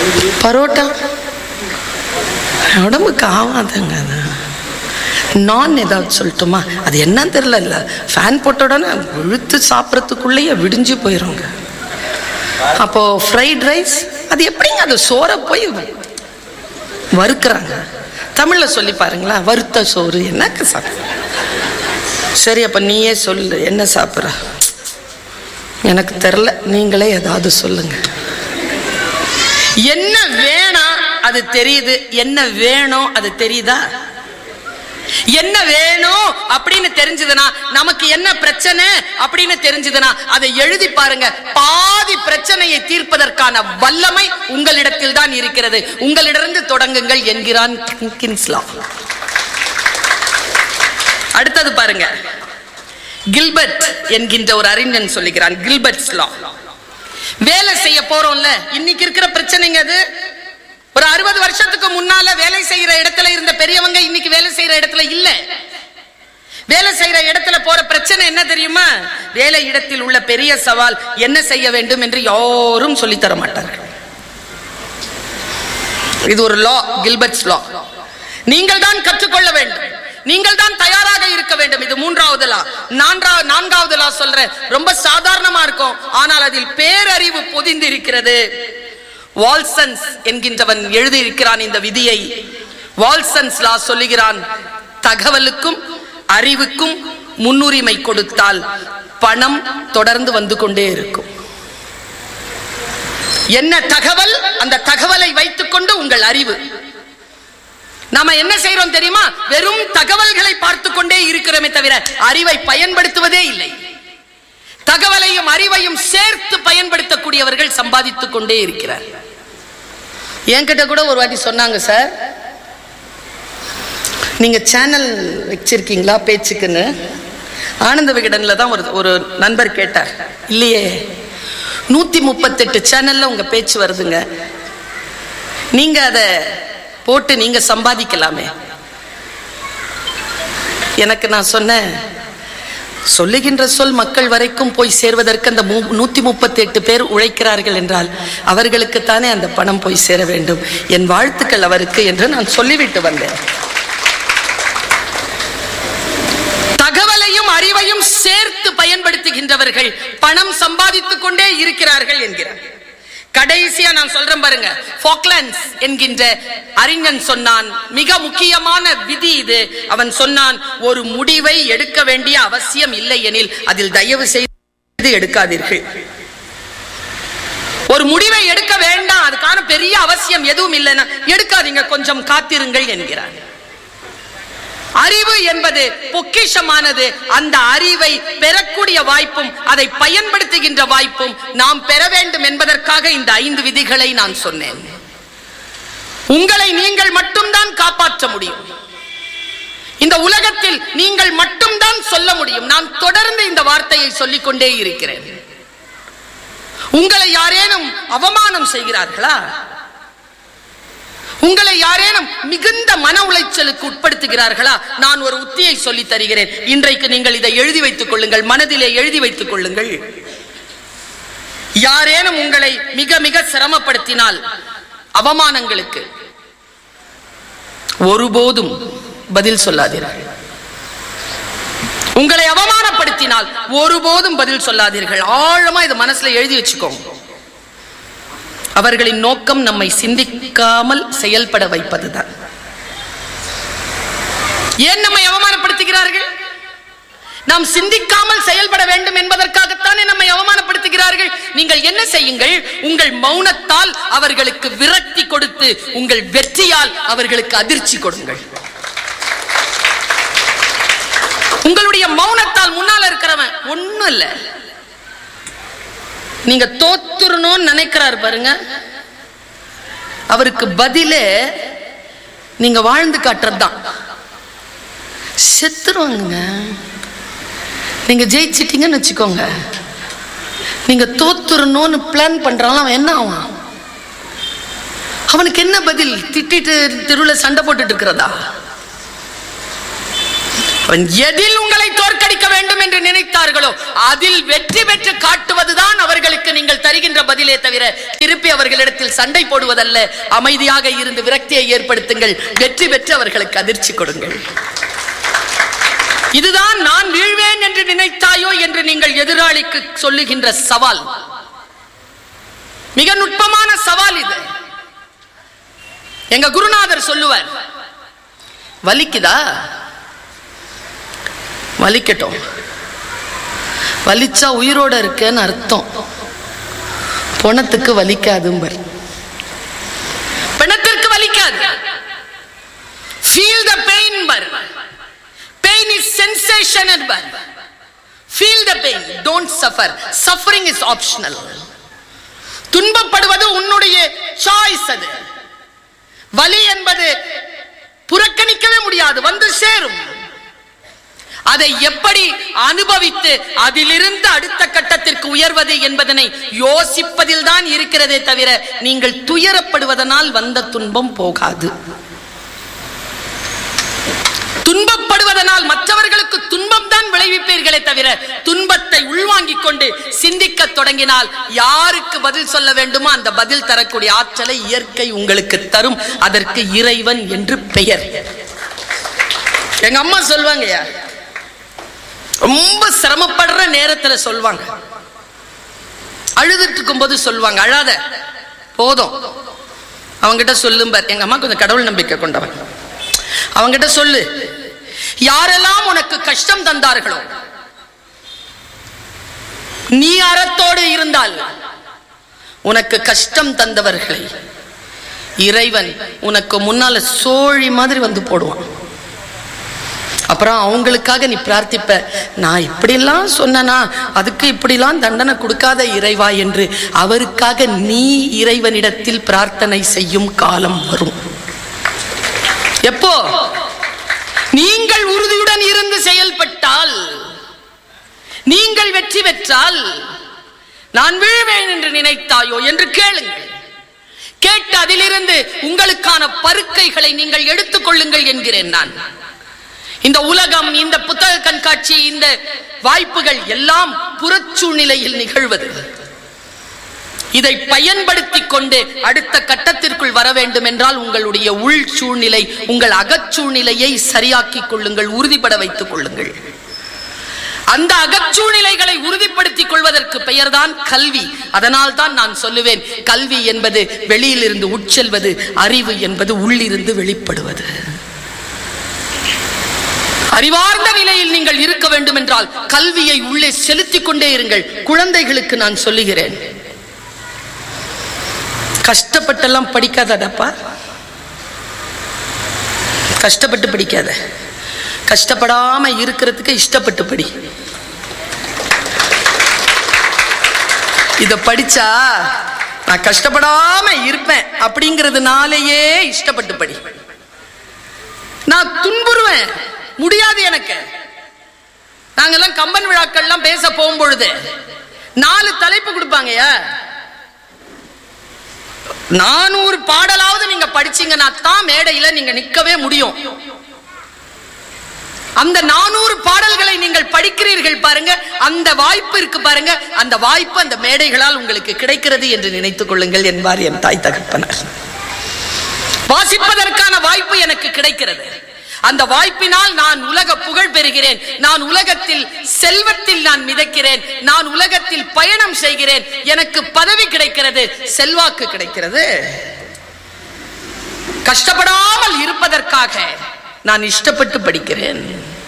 பரோட்டா உடம்புக்கு ஆகாதுங்க அது நான் ஏதாவது சொல்லட்டுமா அது என்னன்னு தெரியல இல்ல ஃபேன் போட்ட உடனே இழுத்து சாப்பிட்றதுக்குள்ளேயே விடிஞ்சு போயிருங்க அப்போ ஃப்ரைட் ரைஸ் அது எப்படிங்க அது சோறை போய் வறுக்கிறாங்க தமிழ்ல சொல்லி பாருங்களேன் வறுத்த சோறு என்னக்க சாப்பிட சரி அப்ப நீயே சொல்லு என்ன சாப்பிட்ற எனக்கு தெரில நீங்களே ஏதாவது சொல்லுங்க என்ன வேணாம் அது தெரியுது என்ன வேணும் அது தெரியுதா என்ன வேணும் அப்படின்னு தெரிஞ்சதுன்னா நமக்கு என்ன பிரச்சனை அப்படின்னு தெரிஞ்சதுன்னா அதை எழுதி பாருங்க பாதி பிரச்சனையை தீர்ப்பதற்கான வல்லமை உங்களிடத்தில் தான் இருக்கிறது உங்களிடமிருந்து தொடங்குங்கள் என்கிறான் கின்ஸ்லா அடுத்தது பாருங்க கில்பர்ட் என்கின்ற ஒரு அறிஞன் சொல்லுகிறான் கில்பர்ட்ஸ் லா வேலை செய்ய போறோம்ல இன்னைக்கு இருக்கிற பிரச்சனைங்க அது ஒரு அறுபது வருஷத்துக்கு முன்னால வேலை செய்யற இடத்துல இருந்த பெரியவங்க இன்னைக்கு வேலை செய்யற இடத்துல இல்ல வேலை செய்யற இடத்துல போற பிரச்சனை என்ன தெரியுமா வேலை இடத்தில் உள்ள பெரிய சவால் என்ன செய்ய வேண்டும் என்று யாரும் சொல்லித் தர மாட்டார்கள் இது ஒரு லா கில்பர்ட்ஸ் லா நீங்கள் தான் கற்றுக்கொள்ள வேண்டும் நீங்கள் தான் தயாராக இருக்க வேண்டும் இது மூன்றாவது லா நான்காவது நான்காவது லா சொல்றேன் ரொம்ப சாதாரணமா இருக்கும் ஆனால் அதில் பேரறிவு பொதிந்து இருக்கிறது வால்சன்ஸ் என்கின்றவன் எழுதியிருக்கிறான் இந்த விதியை வால்சன்ஸ் லா சொல்லுகிறான் தகவலுக்கும் அறிவுக்கும் முன்னுரிமை கொடுத்தால் பணம் தொடர்ந்து வந்து கொண்டே இருக்கும் என்ன தகவல் அந்த தகவலை வைத்துக்கொண்டு உங்கள் அறிவு நாம என்ன செய்யறோம் தெரியுமா வெறும் தகவல்களை பார்த்து கொண்டே இருக்கிறோமே தவிர அறிவை பயன்படுத்துவதே இல்லை தகவலையும் அறிவையும் சேர்த்து பயன்படுத்தக்கூடியவர்கள் சம்பாதித்துக் கொண்டே இருக்கிறார் என்கிட்ட கூட ஒரு வாட்டி சொன்னாங்க சார் நீங்க சேனல் வச்சிருக்கீங்களா பேச்சுக்குன்னு ஆனந்த விகடன்ல தான் ஒரு ஒரு நண்பர் கேட்டார் இல்லையே நூத்தி முப்பத்தெட்டு சேனல்ல உங்க பேச்சு வருதுங்க நீங்க அதை போட்டு நீங்க சம்பாதிக்கலாமே எனக்கு நான் சொன்னேன் சொல்லுகின்ற சொல் மக்கள் வரைக்கும் போய் சேர்வதற்கு அந்த மூ- நூத்தி முப்பத்தி எட்டு பேர் உழைக்கிறார்கள் என்றால் அவர்களுக்குத்தானே அந்த பணம் போய் சேர வேண்டும் என் வாழ்த்துக்கள் அவருக்கு என்று நான் சொல்லிவிட்டு வந்தேன் தகவலையும் அறிவையும் சேர்த்து பயன்படுத்துகின்றவர்கள் பணம் சம்பாதித்துக் கொண்டே இருக்கிறார்கள் என்கிறார் கடைசியா நான் சொல்றேன் பாருங்க ஃபாக்லாண்ட்ஸ் என்கின்ற அறிஞன் சொன்னான் மிக முக்கியமான விதி இது அவன் சொன்னான் ஒரு முடிவை எடுக்க வேண்டிய அவசியம் இல்லை எனில் அதில் தயவு செய்து எடுக்காதீர்கள் ஒரு முடிவை எடுக்க வேண்டாம் அதுக்கான பெரிய அவசியம் எதுவும் இல்லைன்னா எடுக்காதீங்க கொஞ்சம் காத்திருங்கள் என்கிறார் அறிவு என்பது பொக்கிஷமானது அந்த அறிவை பெறக்கூடிய வாய்ப்பும் அதை பயன்படுத்துகின்ற வாய்ப்பும் நாம் பெற வேண்டும் என்பதற்காக இந்த ஐந்து விதிகளை நான் சொன்னேன் உங்களை நீங்கள் மட்டும்தான் காப்பாற்ற முடியும் இந்த உலகத்தில் நீங்கள் மட்டும்தான் சொல்ல முடியும் நான் தொடர்ந்து இந்த வார்த்தையை சொல்லிக் கொண்டே இருக்கிறேன் உங்களை யாரேனும் அவமானம் செய்கிறார்களா உங்களை யாரேனும் மிகுந்த மன உளைச்சலுக்கு உட்படுத்துகிறார்களா நான் ஒரு உத்தியை சொல்லி தருகிறேன் இன்றைக்கு நீங்கள் இதை எழுதி வைத்துக் கொள்ளுங்கள் மனதிலே எழுதி வைத்துக் கொள்ளுங்கள் யாரேனும் உங்களை மிக மிக சிரமப்படுத்தினால் அவமானங்களுக்கு ஒருபோதும் பதில் சொல்லாதீர்கள் உங்களை அவமானப்படுத்தினால் ஒருபோதும் பதில் சொல்லாதீர்கள் ஆழமா இது மனசுல எழுதி வச்சுக்கோங்க அவர்களின் நோக்கம் நம்மை சிந்திக்காமல் செயல்பட வைப்பதுதான் ஏன் நம்மை அவமானப்படுத்துகிறார்கள் நாம் சிந்திக்காமல் செயல்பட வேண்டும் என்பதற்காகத்தானே நம்மை அவமானப்படுத்துகிறார்கள் நீங்கள் என்ன செய்யுங்கள் உங்கள் மௌனத்தால் அவர்களுக்கு விரக்தி கொடுத்து உங்கள் வெற்றியால் அவர்களுக்கு அதிர்ச்சி கொடுங்கள் உங்களுடைய மௌனத்தால் முன்னால இருக்கிறவன் ஒண்ணும் இல்ல நீங்க தோத்துறணும்னு நினைக்கிறார் பாருங்க அவருக்கு பதிலே நீங்க வாழ்ந்து காட்டுறதுதான் செத்துருவாங்க நீங்க ஜெயிச்சிட்டீங்கன்னு வச்சுக்கோங்க நீங்க தோத்துறணும்னு பிளான் பண்றான் அவன் என்ன ஆவான் அவனுக்கு என்ன பதில் திட்டிட்டு தெருவுல சண்டை போட்டுட்டு இருக்கிறதா அவன் எதில் உங்களை தோற்கடிக்க வேண்டும் வேண்டும் என்று நினைத்தார்களோ அதில் வெற்றி பெற்று காட்டுவதுதான் அவர்களுக்கு நீங்கள் தருகின்ற பதிலே தவிர திருப்பி அவர்களிடத்தில் சண்டை போடுவதல்ல அமைதியாக இருந்து விரக்தியை ஏற்படுத்துங்கள் வெற்றி பெற்று அவர்களுக்கு அதிர்ச்சி கொடுங்கள் இதுதான் நான் வீழ்வேன் என்று நினைத்தாயோ என்று நீங்கள் எதிராளிக்கு சொல்லுகின்ற சவால் மிக நுட்பமான சவால் இது எங்க குருநாதர் சொல்லுவார் வலிக்குதா வலிக்கட்டும் வலிச்சா உயிரோட இருக்கேன்னு அர்த்தம் பொணத்துக்கு வலிக்காதும்பர் பிணத்திற்கு வலிக்காது feel the pain but pain is sensation but feel the pain don't suffer suffering is optional துன்பப்படுவது உன்னுடைய சாய்ஸ் அது வலி என்பது புறக்கணிக்கவே முடியாது வந்து சேரும் அதை எப்படி அனுபவித்து அதிலிருந்து அடுத்த கட்டத்திற்கு உயர்வது என்பதனை யோசிப்பதில் தான் இருக்கிறதே தவிர நீங்கள் துயரப்படுவதனால் வந்த துன்பம் போகாது துன்பப்படுவதனால் மற்றவர்களுக்கு துன்பம் தான் விளைவிப்பீர்களே தவிர துன்பத்தை உள்வாங்கிக் கொண்டு சிந்திக்க தொடங்கினால் யாருக்கு பதில் சொல்ல வேண்டுமோ அந்த பதில் தரக்கூடிய ஆற்றலை இயற்கை உங்களுக்கு தரும் அதற்கு இறைவன் என்று பெயர் எங்க அம்மா சொல்வாங்கய்யா ரொம்ப சிரமப்படுற நேரத்துல சொல்வாங்க அழுதுட்டு இருக்கும்போது சொல்லுவாங்க அழாத போதும் அவங்கிட்ட சொல்லும்பார் எங்க அம்மா கொஞ்சம் கடவுள் நம்பிக்கை கொண்டவன் அவங்கிட்ட சொல்லு யாரெல்லாம் உனக்கு கஷ்டம் தந்தார்களோ நீ அறத்தோடு இருந்தால் உனக்கு கஷ்டம் தந்தவர்களை இறைவன் உனக்கு முன்னால சோழி மாதிரி வந்து போடுவான் அப்புறம் அவங்களுக்காக நீ பிரார்த்திப்ப நான் இப்படிலாம் சொன்னனா அதுக்கு இப்படிலாம் தண்டனை கொடுக்காத இறைவா என்று அவருக்காக நீ இறைவனிடத்தில் பிரார்த்தனை செய்யும் காலம் வரும் எப்போ நீங்கள் உறுதியுடன் இருந்து செயல்பட்டால் நீங்கள் வெற்றி பெற்றால் நான் வீழ்வேன் என்று நினைத்தாயோ என்று கேளுங்கள் கேட்டு அதிலிருந்து உங்களுக்கான பருக்கைகளை நீங்கள் எடுத்துக் கொள்ளுங்கள் என்கிறேன் நான் இந்த உலகம் இந்த புத்தக கண்காட்சி இந்த வாய்ப்புகள் எல்லாம் புறச்சூழ்நிலையில் நிகழ்வது இதை பயன்படுத்திக் கொண்டு அடுத்த கட்டத்திற்குள் வர வேண்டும் என்றால் உங்களுடைய உள் சூழ்நிலை உங்கள் அகச்சூழ்நிலையை சரியாக்கிக் கொள்ளுங்கள் உறுதிப்பட வைத்துக் கொள்ளுங்கள் அந்த அகச்சூழ்நிலைகளை உறுதிப்படுத்திக் கொள்வதற்கு பெயர்தான் கல்வி அதனால் தான் நான் சொல்லுவேன் கல்வி என்பது வெளியிலிருந்து உட்செல்வது அறிவு என்பது உள்ளிருந்து வெளிப்படுவது அறிவார்ந்த நிலையில் நீங்கள் இருக்க வேண்டும் என்றால் கல்வியை உள்ளே செலுத்திக் கொண்டே இருங்கள் குழந்தைகளுக்கு நான் சொல்லுகிறேன் கஷ்டப்பட்டெல்லாம் படிக்காதடப்பா கஷ்டப்பட்டு படிக்காத கஷ்டப்படாம இருக்கிறதுக்கு இஷ்டப்பட்டு படி இத படிச்சா நான் கஷ்டப்படாம இருப்பேன் அப்படிங்கிறதுனாலேயே இஷ்டப்பட்டு படி நான் துன்புறுவேன் முடியாது எனக்கு நாங்கெல்லாம் கம்பன் விழாக்கள்லாம் பேச போகும்பொழுது நாலு தலைப்பு கொடுப்பாங்கய்யா நானூறு பாடலாவது நீங்க படிச்சீங்கன்னா தான் மேடையில நீங்க நிக்கவே முடியும் அந்த நானூறு பாடல்களை நீங்கள் படிக்கிறீர்கள் பாருங்க அந்த வாய்ப்பு இருக்கு பாருங்க அந்த வாய்ப்பு அந்த மேடைகளால் உங்களுக்கு கிடைக்கிறது என்று நினைத்துக் கொள்ளுங்கள் என்பார் என் தாய் தகப்பனர் வாசிப்பதற்கான வாய்ப்பு எனக்கு கிடைக்கிறது அந்த வாய்ப்பினால் நான் உலக புகழ் பெறுகிறேன் நான் உலகத்தில் செல்வத்தில் நான் மிதக்கிறேன் நான் உலகத்தில் பயணம் செய்கிறேன் எனக்கு பதவி கிடைக்கிறது செல்வாக்கு கிடைக்கிறது கஷ்டப்படாமல் இருப்பதற்காக நான் இஷ்டப்பட்டு படிக்கிறேன்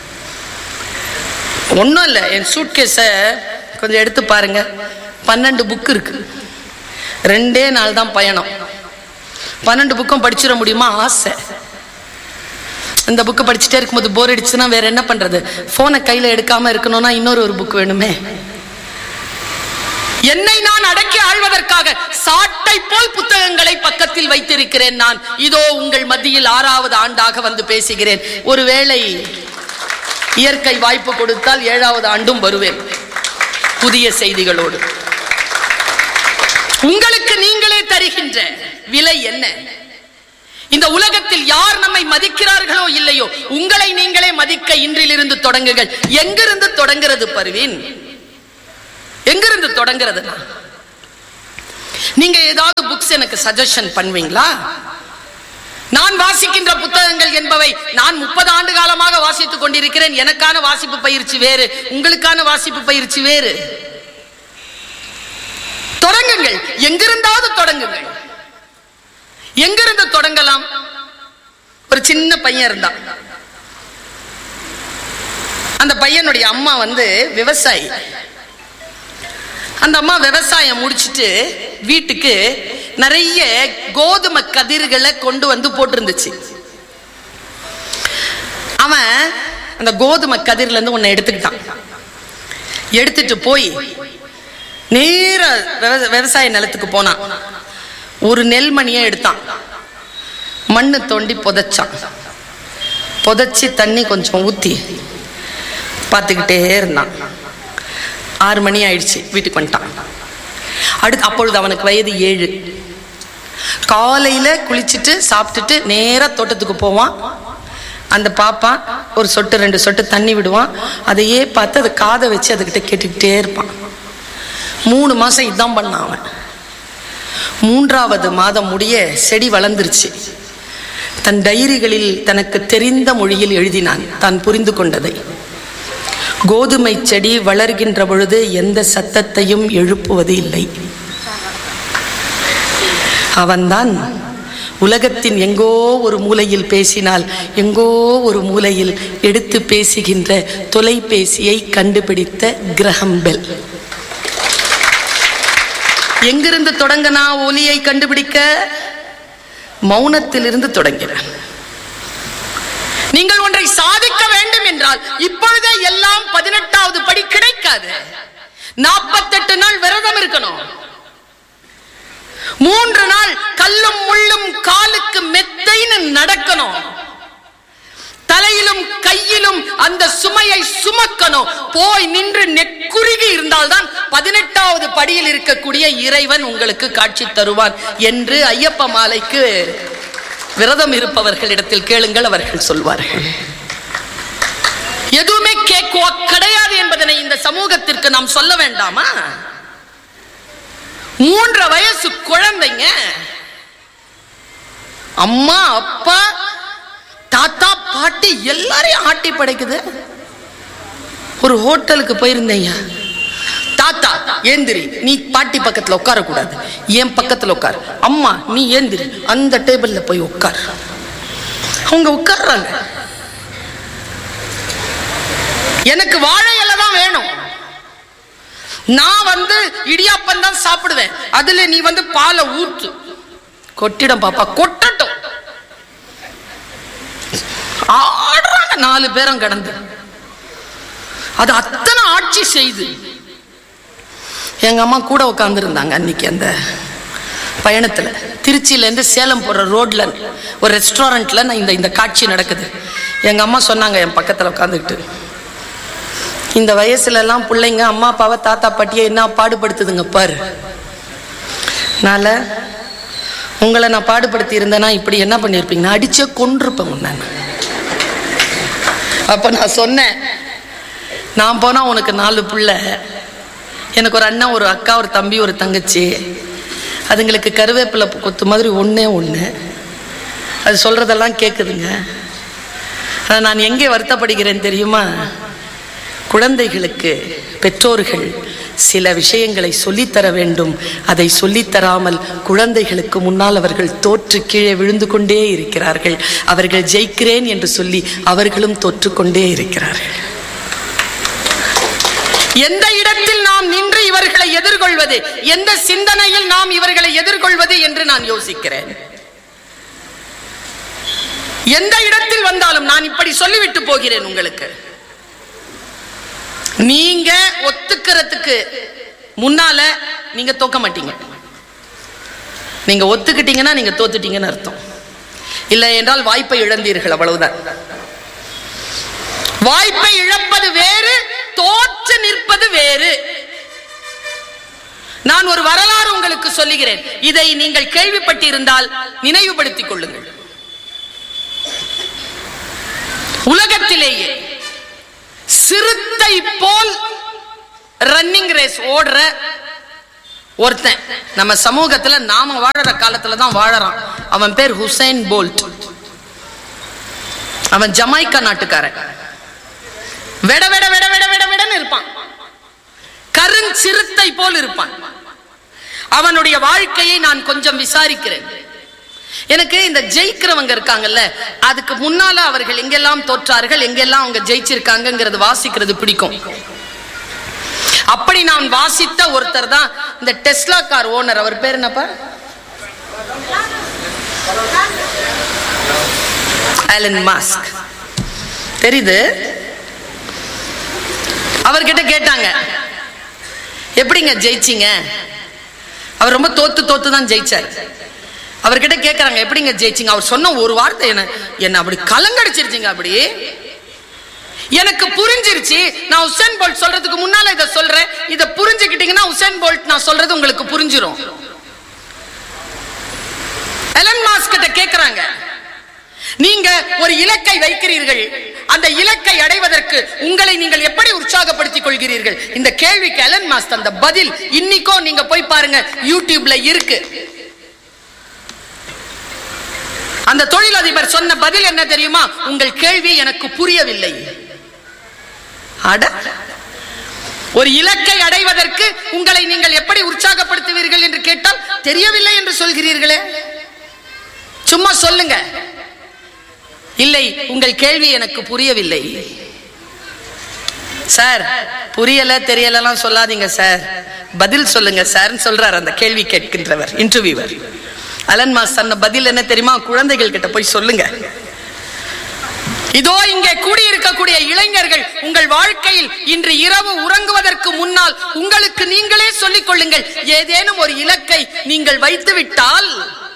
ஒன்றும் இல்லை என் சூட்கேஸை கொஞ்சம் எடுத்து பாருங்க பன்னெண்டு புக் இருக்கு ரெண்டே நாள் தான் பயணம் பன்னெண்டு புக்கும் படிச்சிட முடியுமா ஆசை இந்த புக்கு படிச்சுட்டே இருக்கும்போது போர் அடிச்சுன்னா வேற என்ன பண்றது போனை கையில எடுக்காம இருக்கணும்னா இன்னொரு ஒரு புக் வேணுமே என்னை நான் அடக்கி ஆழ்வதற்காக சாட்டை போல் புத்தகங்களை பக்கத்தில் வைத்திருக்கிறேன் நான் இதோ உங்கள் மத்தியில் ஆறாவது ஆண்டாக வந்து பேசுகிறேன் ஒருவேளை இயற்கை வாய்ப்பு கொடுத்தால் ஏழாவது ஆண்டும் வருவேன் புதிய செய்திகளோடு உங்களுக்கு நீங்களே தருகின்ற விலை என்ன இந்த உலகத்தில் யார் நம்மை மதிக்கிறார்களோ இல்லையோ உங்களை நீங்களே மதிக்க இன்றிலிருந்து தொடங்குங்கள் எங்கிருந்து தொடங்குறது பர்வீன் எங்கிருந்து தொடங்குறதுனா நீங்க ஏதாவது புக்ஸ் எனக்கு சஜஷன் பண்ணுவீங்களா நான் வாசிக்கின்ற புத்தகங்கள் என்பவை நான் முப்பது ஆண்டு காலமாக வாசித்துக் கொண்டிருக்கிறேன் எனக்கான வாசிப்பு பயிற்சி வேறு உங்களுக்கான வாசிப்பு பயிற்சி வேறு தொடங்குங்கள் எங்கிருந்தாவது தொடங்குங்கள் எங்கிருந்து தொடங்கலாம் ஒரு சின்ன பையன் இருந்தான் அந்த பையனுடைய அம்மா வந்து விவசாயி அந்த அம்மா விவசாயம் முடிச்சிட்டு வீட்டுக்கு நிறைய கோதுமை கதிர்களை கொண்டு வந்து போட்டிருந்துச்சு அவன் அந்த கோதுமை கதிர்ல இருந்து ஒன்னு எடுத்துக்கிட்டான் எடுத்துட்டு போய் நேர விவ- விவசாய நிலத்துக்கு போனான் ஒரு நெல்மணியை எடுத்தான் மண்ணு தோண்டி புதைச்சான் புதைச்சி தண்ணி கொஞ்சம் ஊத்தி பார்த்துக்கிட்டே இருந்தான் ஆறு மணி ஆயிடுச்சு வீட்டுக்கு வந்துட்டான் அடுத்து அப்பொழுது அவனுக்கு வயது ஏழு காலையில குளிச்சுட்டு சாப்பிட்டுட்டு நேரா தோட்டத்துக்கு போவான் அந்த பாப்பான் ஒரு சொட்டு ரெண்டு சொட்டு தண்ணி விடுவான் அதையே பார்த்து அதை காதை வச்சு அதுகிட்ட கேட்டுக்கிட்டே இருப்பான் மூணு மாசம் இதான் பண்ணான் அவன் மூன்றாவது மாதம் முடிய செடி வளர்ந்துருச்சு தன் டைரிகளில் தனக்கு தெரிந்த மொழியில் எழுதினான் தான் புரிந்து கொண்டதை கோதுமை செடி வளர்கின்ற பொழுது எந்த சத்தத்தையும் எழுப்புவது இல்லை அவன்தான் உலகத்தின் எங்கோ ஒரு மூலையில் பேசினால் எங்கோ ஒரு மூலையில் எடுத்து பேசுகின்ற தொலைபேசியை கண்டுபிடித்த கிரஹம் பெல் எங்கிருந்து தொடங்கினா ஒலியை கண்டுபிடிக்க மௌனத்திலிருந்து தொடங்கினான் நீங்கள் ஒன்றை சாதிக்க வேண்டும் என்றால் இப்பொழுதே எல்லாம் பதினெட்டாவது படி கிடைக்காது நாற்பத்தெட்டு நாள் விரதம் இருக்கணும் மூன்று நாள் கல்லும் முள்ளும் காலுக்கு மெத்தைன்னு நடக்கணும் தலையிலும் கையிலும் அந்த சுமையை சுமக்கணும் போய் நின்று நெக்குருகி இருந்தால்தான் பதினெட்டாவது படியில் இருக்கக்கூடிய இறைவன் உங்களுக்கு காட்சி தருவான் என்று ஐயப்ப மாலைக்கு விரதம் இருப்பவர்களிடத்தில் கேளுங்கள் அவர்கள் சொல்வார்கள் எதுவுமே கேக்குவா கிடையாது என்பதனை இந்த சமூகத்திற்கு நாம் சொல்ல வேண்டாமா மூன்று வயசு குழந்தைங்க அம்மா அப்பா தாத்தா பாட்டி எல்லாரையும் ஆட்டி படைக்குது ஒரு ஹோட்டலுக்கு போயிருந்தேங்க தாத்தா ஏந்திரி நீ பாட்டி பக்கத்துல உட்கார கூடாது என் பக்கத்துல உட்கார் அம்மா நீ ஏந்திரி அந்த டேபிள்ல போய் உட்கார் அவங்க உட்கார்றாங்க எனக்கு வாழை இலை தான் வேணும் நான் வந்து இடியாப்பம் தான் சாப்பிடுவேன் அதுல நீ வந்து பாலை ஊத்து கொட்டிடம் பாப்பா கொட்டட்டும் ஆடுறாங்க நாலு பேரும் கடந்து அது அத்தனை ஆட்சி செய்து எங்க அம்மா கூட உட்காந்துருந்தாங்க அன்னைக்கு அந்த பயணத்துல திருச்சியில இருந்து சேலம் போற ரோட்ல ஒரு ரெஸ்டாரண்ட்ல நான் இந்த இந்த காட்சி நடக்குது எங்க அம்மா சொன்னாங்க என் பக்கத்துல உட்காந்துக்கிட்டு இந்த வயசுல எல்லாம் பிள்ளைங்க அம்மா அப்பாவை தாத்தா பாட்டியை என்ன பாடுபடுத்துதுங்க பாரு நால உங்களை நான் பாடுபடுத்தி இருந்தேன்னா இப்படி என்ன பண்ணியிருப்பீங்க நான் அடிச்சே கொண்டிருப்பேன் நான் அப்ப நான் சொன்னேன் நான் போனா உனக்கு நாலு பிள்ளை எனக்கு ஒரு அண்ணன் ஒரு அக்கா ஒரு தம்பி ஒரு தங்கச்சி அதுங்களுக்கு கருவேப்பிலை கொத்து மாதிரி ஒண்ணே ஒன்று அது சொல்றதெல்லாம் கேட்குதுங்க ஆனா நான் எங்கே வருத்தப்படுகிறேன் தெரியுமா குழந்தைகளுக்கு பெற்றோர்கள் சில விஷயங்களை சொல்லித்தர வேண்டும் அதை சொல்லித்தராமல் குழந்தைகளுக்கு முன்னால் அவர்கள் தோற்று கீழே விழுந்து கொண்டே இருக்கிறார்கள் அவர்கள் ஜெயிக்கிறேன் என்று சொல்லி அவர்களும் தோற்றுக்கொண்டே இருக்கிறார்கள் எந்த இடத்தில் நாம் நின்று இவர்களை எதிர்கொள்வது எந்த சிந்தனையில் நாம் இவர்களை எதிர்கொள்வது என்று நான் யோசிக்கிறேன் எந்த இடத்தில் வந்தாலும் நான் இப்படி சொல்லிவிட்டு போகிறேன் உங்களுக்கு நீங்க ஒத்துக்கிறதுக்கு முன்னால நீங்க தோக்க மாட்டீங்க நீங்க ஒத்துக்கிட்டீங்கன்னா நீங்க தோத்துட்டீங்கன்னு அர்த்தம் இல்லை என்றால் வாய்ப்பை இழந்தீர்கள் அவ்வளவுதான் வாய்ப்பை இழப்பது வேறு தோற்று நிற்பது வேறு நான் ஒரு வரலாறு உங்களுக்கு சொல்லுகிறேன் இதை நீங்கள் கேள்விப்பட்டிருந்தால் நினைவுபடுத்திக் கொள்ளுங்கள் உலகத்திலேயே சிறுத்தை போல் ரன்னிங் ரேஸ் ஓடுற ஒருத்தன் நம்ம சமூகத்துல நாம வாழற காலத்துல தான் வாழறான் அவன் பேர் ஹுசைன் போல்ட் அவன் ஜமைக்கா நாட்டுக்காரன் வெட வெட வெட வெட வெட வெடன்னு இருப்பான் கருஞ்சிறுத்தை போல் இருப்பான் அவனுடைய வாழ்க்கையை நான் கொஞ்சம் விசாரிக்கிறேன் எனக்கு இந்த ஜெயிக்கிறவங்க இருக்காங்கல்ல அதுக்கு முன்னால அவர்கள் எங்கெல்லாம் தோற்றார்கள் எங்கெல்லாம் அவங்க ஜெயிச்சிருக்காங்கங்கிறது வாசிக்கிறது பிடிக்கும் அப்படி நான் வாசித்த ஒருத்தர் தான் இந்த டெஸ்லா கார் ஓனர் அவர் பேர் என்னப்பா ஆலன் மாஸ்க் தெரியுது அவர்கிட்ட கேட்டாங்க எப்படிங்க ஜெயிச்சீங்க அவர் ரொம்ப தோத்து தோத்து தான் ஜெயிச்சார் அவர்கிட்ட கேட்கறாங்க எப்படிங்க ஜெயிச்சீங்க அவர் சொன்ன ஒரு வார்த்தை என்ன என்ன அப்படி கலங்கடிச்சிருச்சீங்க அப்படி எனக்கு புரிஞ்சிருச்சு நான் உசேன் போல்ட் சொல்றதுக்கு முன்னால இதை சொல்றேன் இதை புரிஞ்சுக்கிட்டீங்கன்னா உசேன் போல்ட் நான் சொல்றது உங்களுக்கு புரிஞ்சிரும் எலன் மாஸ்க் கிட்ட கேக்குறாங்க நீங்க ஒரு இலக்கை வைக்கிறீர்கள் அந்த இலக்கை அடைவதற்கு உங்களை நீங்கள் எப்படி உற்சாகப்படுத்திக் கொள்கிறீர்கள் இந்த கேள்விக்கு எலன் மாஸ்க் அந்த பதில் இன்னைக்கோ நீங்க போய் பாருங்க யூடியூப்ல இருக்கு அந்த தொழிலதிபர் சொன்ன பதில் என்ன தெரியுமா உங்கள் கேள்வி எனக்கு புரியவில்லை அட ஒரு இலக்கை அடைவதற்கு உங்களை நீங்கள் எப்படி உற்சாகப்படுத்துவீர்கள் என்று கேட்டால் தெரியவில்லை என்று சொல்கிறீர்களே சும்மா சொல்லுங்க இல்லை உங்கள் கேள்வி எனக்கு புரியவில்லை சார் புரியல தெரியலாம் சொல்லாதீங்க சார் பதில் சொல்லுங்க சார் சொல்றார் அந்த கேள்வி கேட்கின்றவர் இன்டர்வியூவர் அலன் மாஸ் சொன்ன பதில் என்ன தெரியுமா குழந்தைகள் கிட்ட போய் சொல்லுங்க இதோ இங்கே கூடியிருக்கக்கூடிய இளைஞர்கள் உங்கள் வாழ்க்கையில் இன்று இரவு உறங்குவதற்கு முன்னால் உங்களுக்கு நீங்களே சொல்லிக் கொள்ளுங்கள் ஏதேனும் ஒரு இலக்கை நீங்கள் வைத்து விட்டால்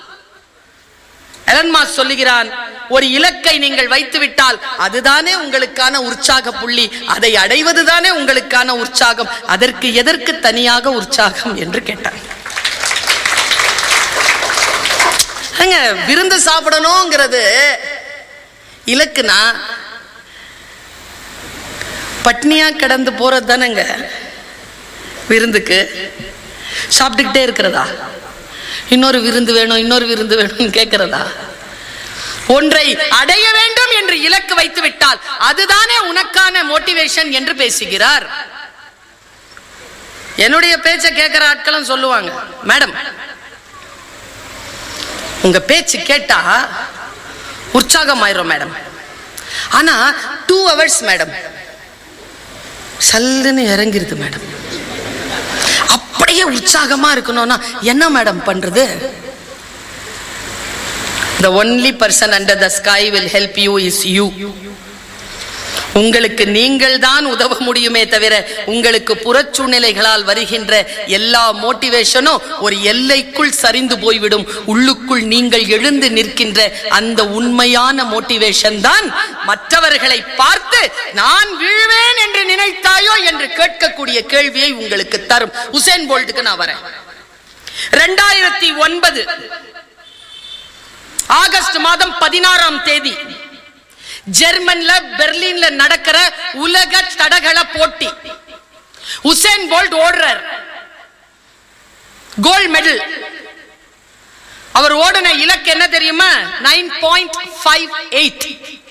எலன்மாஸ் சொல்லுகிறான் ஒரு இலக்கை நீங்கள் வைத்து விட்டால் அதுதானே உங்களுக்கான உற்சாக புள்ளி அதை அடைவதுதானே உங்களுக்கான உற்சாகம் அதற்கு எதற்கு தனியாக உற்சாகம் என்று கேட்டான் ஏங்க, விருந்து சாப்பிடணுங்கிறது இலக்குனா பட்னியா கடந்து போறது தானேங்க விருந்துக்கு சாப்பிட்டுக்கிட்டே இருக்கிறதா இன்னொரு விருந்து வேணும் இன்னொரு விருந்து வேணும்னு கேட்கிறதா ஒன்றை அடைய வேண்டும் என்று இலக்கு வைத்து விட்டால் அதுதானே உனக்கான மோட்டிவேஷன் என்று பேசுகிறார் என்னுடைய பேச்சை கேட்கிற ஆட்களும் சொல்லுவாங்க மேடம் உங்க பேச்சு கேட்டா உற்சாகம் ஆயிரும் மேடம் ஆனா டூ ஹவர்ஸ் மேடம் சல்லுன்னு இறங்கிருது மேடம் அப்படியே உற்சாகமா இருக்கணும்னா என்ன மேடம் பண்றது the only person under the sky will help you is you உங்களுக்கு நீங்கள் தான் உதவ முடியுமே தவிர உங்களுக்கு புறச்சூழ்நிலைகளால் வருகின்ற எல்லா மோட்டிவேஷனும் ஒரு எல்லைக்குள் சரிந்து போய்விடும் உள்ளுக்குள் நீங்கள் எழுந்து நிற்கின்ற அந்த உண்மையான மோட்டிவேஷன் தான் மற்றவர்களை பார்த்து நான் வீழ்வேன் என்று நினைத்தாயோ என்று கேட்கக்கூடிய கேள்வியை உங்களுக்கு தரும் உசேன் போல்ட்டுக்கு நான் வரேன் ரெண்டாயிரத்தி ஒன்பது ஆகஸ்ட் மாதம் பதினாறாம் தேதி ஜெர்மன்ல பெர்லின்ல நடக்கிற உலக தடகள போட்டி உசேன் போல்ட் ஓடுறார் கோல்ட் மெடல் அவர் ஓடின இலக்கு என்ன தெரியுமா நைன் பாயிண்ட் ஃபைவ் எயிட்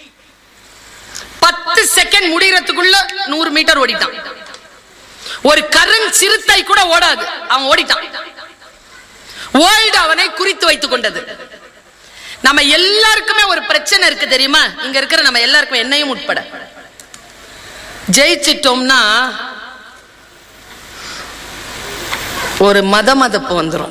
பத்து செகண்ட் முடிகிறதுக்குள்ள நூறு மீட்டர் ஓடிட்டான் ஒரு கருண் சிறுத்தை கூட ஓடாது அவன் ஓடிட்டான் வேர்ல்டு அவனை குறித்து வைத்துக் கொண்டது நம்ம எல்லாருக்குமே ஒரு பிரச்சனை இருக்கு தெரியுமா இங்க இருக்கிற நம்ம எல்லாருக்குமே என்னையும் உட்பட ஜெயிச்சிட்டோம்னா ஒரு மத மதப்பு வந்துடும்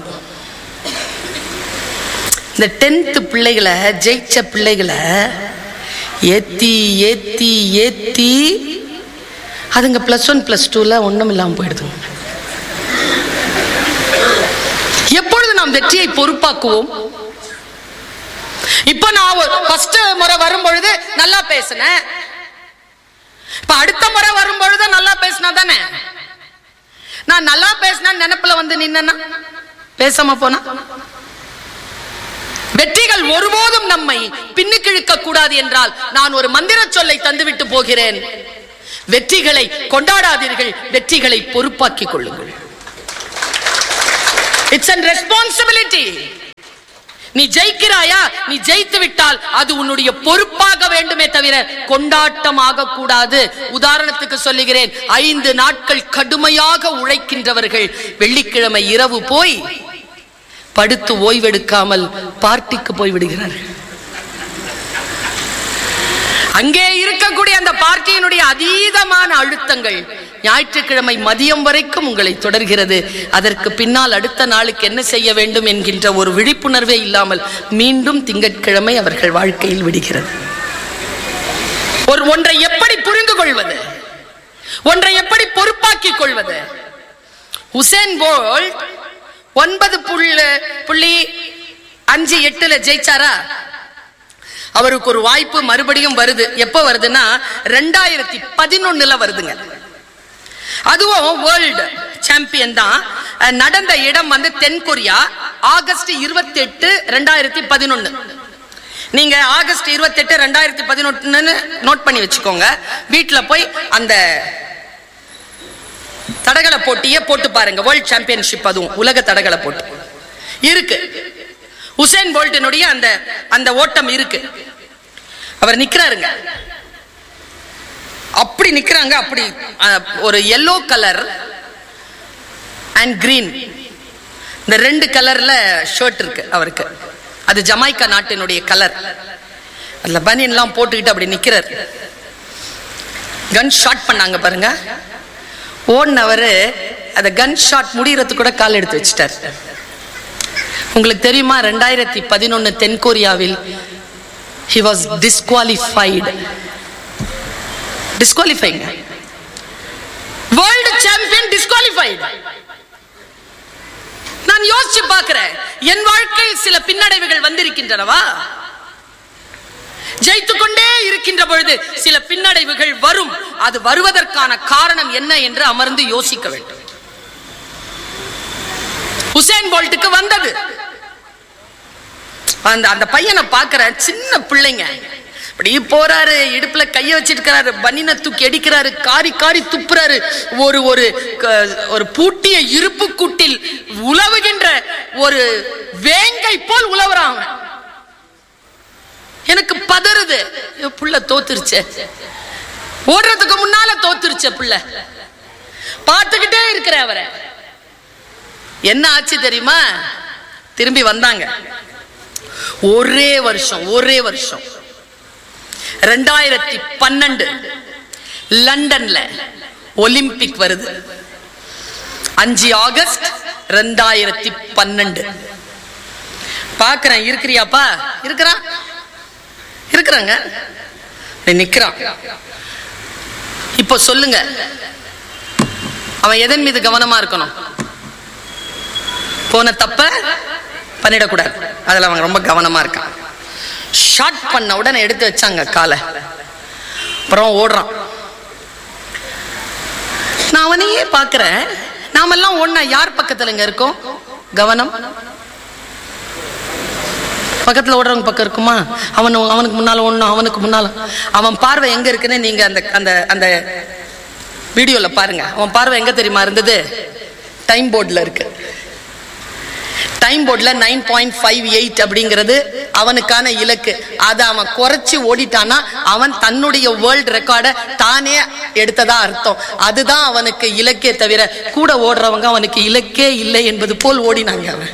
இந்த டென்த் பிள்ளைகளை ஜெயிச்ச பிள்ளைகளை ஏத்தி ஏத்தி ஏத்தி அதுங்க பிளஸ் ஒன் பிளஸ் டூல ஒண்ணும் இல்லாம போயிடுதுங்க எப்பொழுது நாம் வெற்றியை பொறுப்பாக்குவோம் இப்ப நான் ஃபர்ஸ்ட் முறை வரும் பொழுது நல்லா பேசினேன் இப்ப அடுத்த முறை வரும் பொழுது நல்லா பேசினா தானே நான் நல்லா பேசினா நினைப்புல வந்து நின்னா பேசாம போனா வெற்றிகள் ஒருபோதும் நம்மை பின்னுக்கு இழுக்க கூடாது என்றால் நான் ஒரு மந்திர சொல்லை தந்துவிட்டு போகிறேன் வெற்றிகளை கொண்டாடாதீர்கள் வெற்றிகளை பொறுப்பாக்கிக் கொள்ளுங்கள் இட்ஸ் அன் ரெஸ்பான்சிபிலிட்டி நீ ஜெயிக்கிறாயா நீ ஜெயித்து விட்டால் அது உன்னுடைய பொறுப்பாக வேண்டுமே தவிர கொண்டாட்டமாக கூடாது உதாரணத்துக்கு சொல்லுகிறேன் ஐந்து நாட்கள் கடுமையாக உழைக்கின்றவர்கள் வெள்ளிக்கிழமை இரவு போய் படுத்து ஓய்வெடுக்காமல் பார்ட்டிக்கு போய் விடுகிறார்கள் அங்கே இருக்கக்கூடிய அந்த பார்ட்டியினுடைய அதீதமான அழுத்தங்கள் ஞாயிற்றுக்கிழமை மதியம் வரைக்கும் உங்களை தொடர்கிறது அதற்கு பின்னால் அடுத்த நாளுக்கு என்ன செய்ய வேண்டும் என்கின்ற ஒரு விழிப்புணர்வே இல்லாமல் மீண்டும் திங்கட்கிழமை அவர்கள் வாழ்க்கையில் விடுகிறது ஒரு ஒன்றை எப்படி புரிந்து கொள்வது ஒன்றை எப்படி பொறுப்பாக்கிக் கொள்வது உசேன் போல்ட் ஒன்பது புள்ள புள்ளி அஞ்சு எட்டுல ஜெயிச்சாரா அவருக்கு ஒரு வாய்ப்பு மறுபடியும் வருது எப்ப வருதுன்னா ரெண்டாயிரத்தி பதினொன்னுல வருதுங்க அதுவும் வேர்ல்டு சாம்பியன் தான் அஹ், நடந்த இடம் வந்து தென்கொரியா ஆகஸ்ட் இருபத்தி எட்டு ரெண்டாயிரத்தி பதினொன்னு நீங்க ஆகஸ்ட் இருபத்தி எட்டு ரெண்டாயிரத்தி பதினொன்னு நோட் பண்ணி வச்சுக்கோங்க வீட்டுல போய் அந்த தடகள போட்டியை போட்டு பாருங்க வேர்ல்ட் சாம்பியன்ஷிப் அதுவும் உலக தடகள போட்டி இருக்கு உசேன் போல்ட்டினுடைய அந்த அந்த ஓட்டம் இருக்கு அவர் நிக்கிறாருங்க அப்படி நிக்கிறாங்க அப்படி அஹ், ஒரு எல்லோ கலர் அண்ட் கிரீன் இந்த ரெண்டு கலர்ல ஷர்ட் இருக்கு அவருக்கு அது ஜமைக்கா நாட்டினுடைய கலர் அதுல பனியன்லாம் போட்டுக்கிட்டு அப்படி நிக்கிறார் கன் ஷாட் பண்ணாங்க பாருங்க ஓடினவர் அந்த கன் ஷாட் முடியறதுக்கு கூட கால் எடுத்து வச்சிட்டார் உங்களுக்கு தெரியுமா ரெண்டாயிரத்தி பதினொன்னு தென்கொரியாவில் he was disqualified disqualifying world champion disqualified நான் யோசிச்சு பார்க்கிறேன் என் வாழ்க்கையில் சில பின்னடைவுகள் வந்திருக்கின்றனவா ஜெயித்துக் கொண்டே இருக்கின்ற பொழுது சில பின்னடைவுகள் வரும் அது வருவதற்கான காரணம் என்ன என்று அமர்ந்து யோசிக்க வேண்டும் உசேன் போல்ட்டுக்கு வந்தது அந்த அந்த பையனை பார்க்கிற சின்ன பிள்ளைங்க அப்படி போறாரு இடுப்புல கைய வச்சிருக்கிறாரு பனினை தூக்கி அடிக்கிறாரு காரி காரி துப்புறாரு ஒரு ஒரு க- ஒரு பூட்டிய இருப்பு கூட்டில் உலவுகின்ற ஒரு வேங்கை போல் உலவுறான் அவன். எனக்கு பதறுது ஐயோ, புள்ள தோத்துருச்சே ஓடுறதுக்கு முன்னால தோத்துருச்சே புள்ள பார்த்துக்கிட்டே இருக்கிற அவரை என்ன ஆச்சு தெரியுமா திரும்பி வந்தாங்க ஒரே வருஷம் ஒரே வருஷம் ரெண்டாயிரத்தி பன்னெண்டு லண்டன்ல ஒலிம்பிக் வருது அஞ்சு ஆகஸ்ட் ரெண்டாயிரத்தி பன்னெண்டு பாக்குறேன் இருக்கிறியாப்பா இருக்கிறான் இருக்கிறாங்க இப்படி நிக்கிறான் இப்போ சொல்லுங்க அவன் எதன் மீது கவனமா இருக்கணும் போன தப்ப பண்ணிடக்கூடாது அதுல அவன் ரொம்ப கவனமா இருக்கான் ஷார்ட் பண்ண உடனே எடுத்து வச்சாங்க காலை அப்புறம் ஓடுறான் நான் அவனையே பார்க்கிறேன் நாமெல்லாம் ஒண்ணா யார் பக்கத்துலங்க இருக்கோம் கவனம் பக்கத்துல ஓடுறவங்க பக்கம் இருக்குமா அவன் அவனுக்கு முன்னால ஒண்ணும் அவனுக்கு முன்னால அவன் பார்வை எங்க இருக்குன்னு நீங்க அந்த அந்த அந்த வீடியோல பாருங்க அவன் பார்வை எங்க தெரியுமா இருந்தது டைம் போர்டில் இருக்கு டைம் போர்டில் நைன் பாயிண்ட் ஃபைவ் எயிட் அப்படிங்கிறது அவனுக்கான இலக்கு அதை அவன் குறைச்சி ஓடிட்டானா அவன் தன்னுடைய வேர்ல்ட் ரெக்கார்டை தானே எடுத்ததா அர்த்தம் அதுதான் அவனுக்கு இலக்கே தவிர கூட ஓடுறவங்க அவனுக்கு இலக்கே இல்லை என்பது போல் ஓடினாங்க அவன்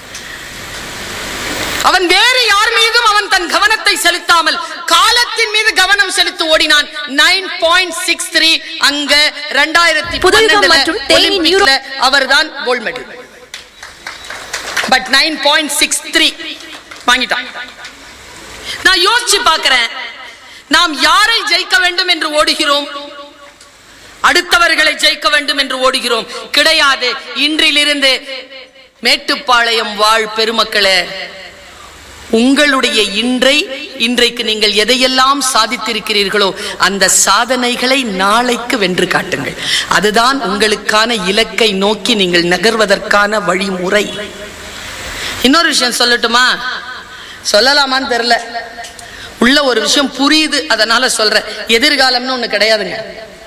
அவன் வேறு யார் மீதும் அவன் தன் கவனத்தை செலுத்தாமல் காலத்தின் மீது கவனம் செலுத்தி ஓடினான் நைன் பாயிண்ட் சிக்ஸ் த்ரீ அங்க ரெண்டாயிரத்தி புதுயுகம் மற்றும் தேனி நியூரோ- அவர்தான் gold medal but nine point six three வாங்கிட்டான் நான் யோசிச்சு பார்க்கிறேன் நாம் யாரை ஜெயிக்க வேண்டும் என்று ஓடுகிறோம் அடுத்தவர்களை ஜெயிக்க வேண்டும் என்று ஓடுகிறோம் கிடையாது இன்றிலிருந்து மேட்டுப்பாளையம் வாழ் பெருமக்களே உங்களுடைய இன்றை இன்றைக்கு நீங்கள் எதையெல்லாம் சாதித்திருக்கிறீர்களோ அந்த சாதனைகளை நாளைக்கு வென்று காட்டுங்கள் அதுதான் உங்களுக்கான இலக்கை நோக்கி நீங்கள் நகர்வதற்கான வழிமுறை இன்னொரு விஷயம் சொல்லட்டுமா சொல்லலாமான்னு தெரியல உள்ள ஒரு விஷயம் புரியுது அதனால சொல்றேன் எதிர்காலம்னு ஒண்ணு கிடையாதுங்க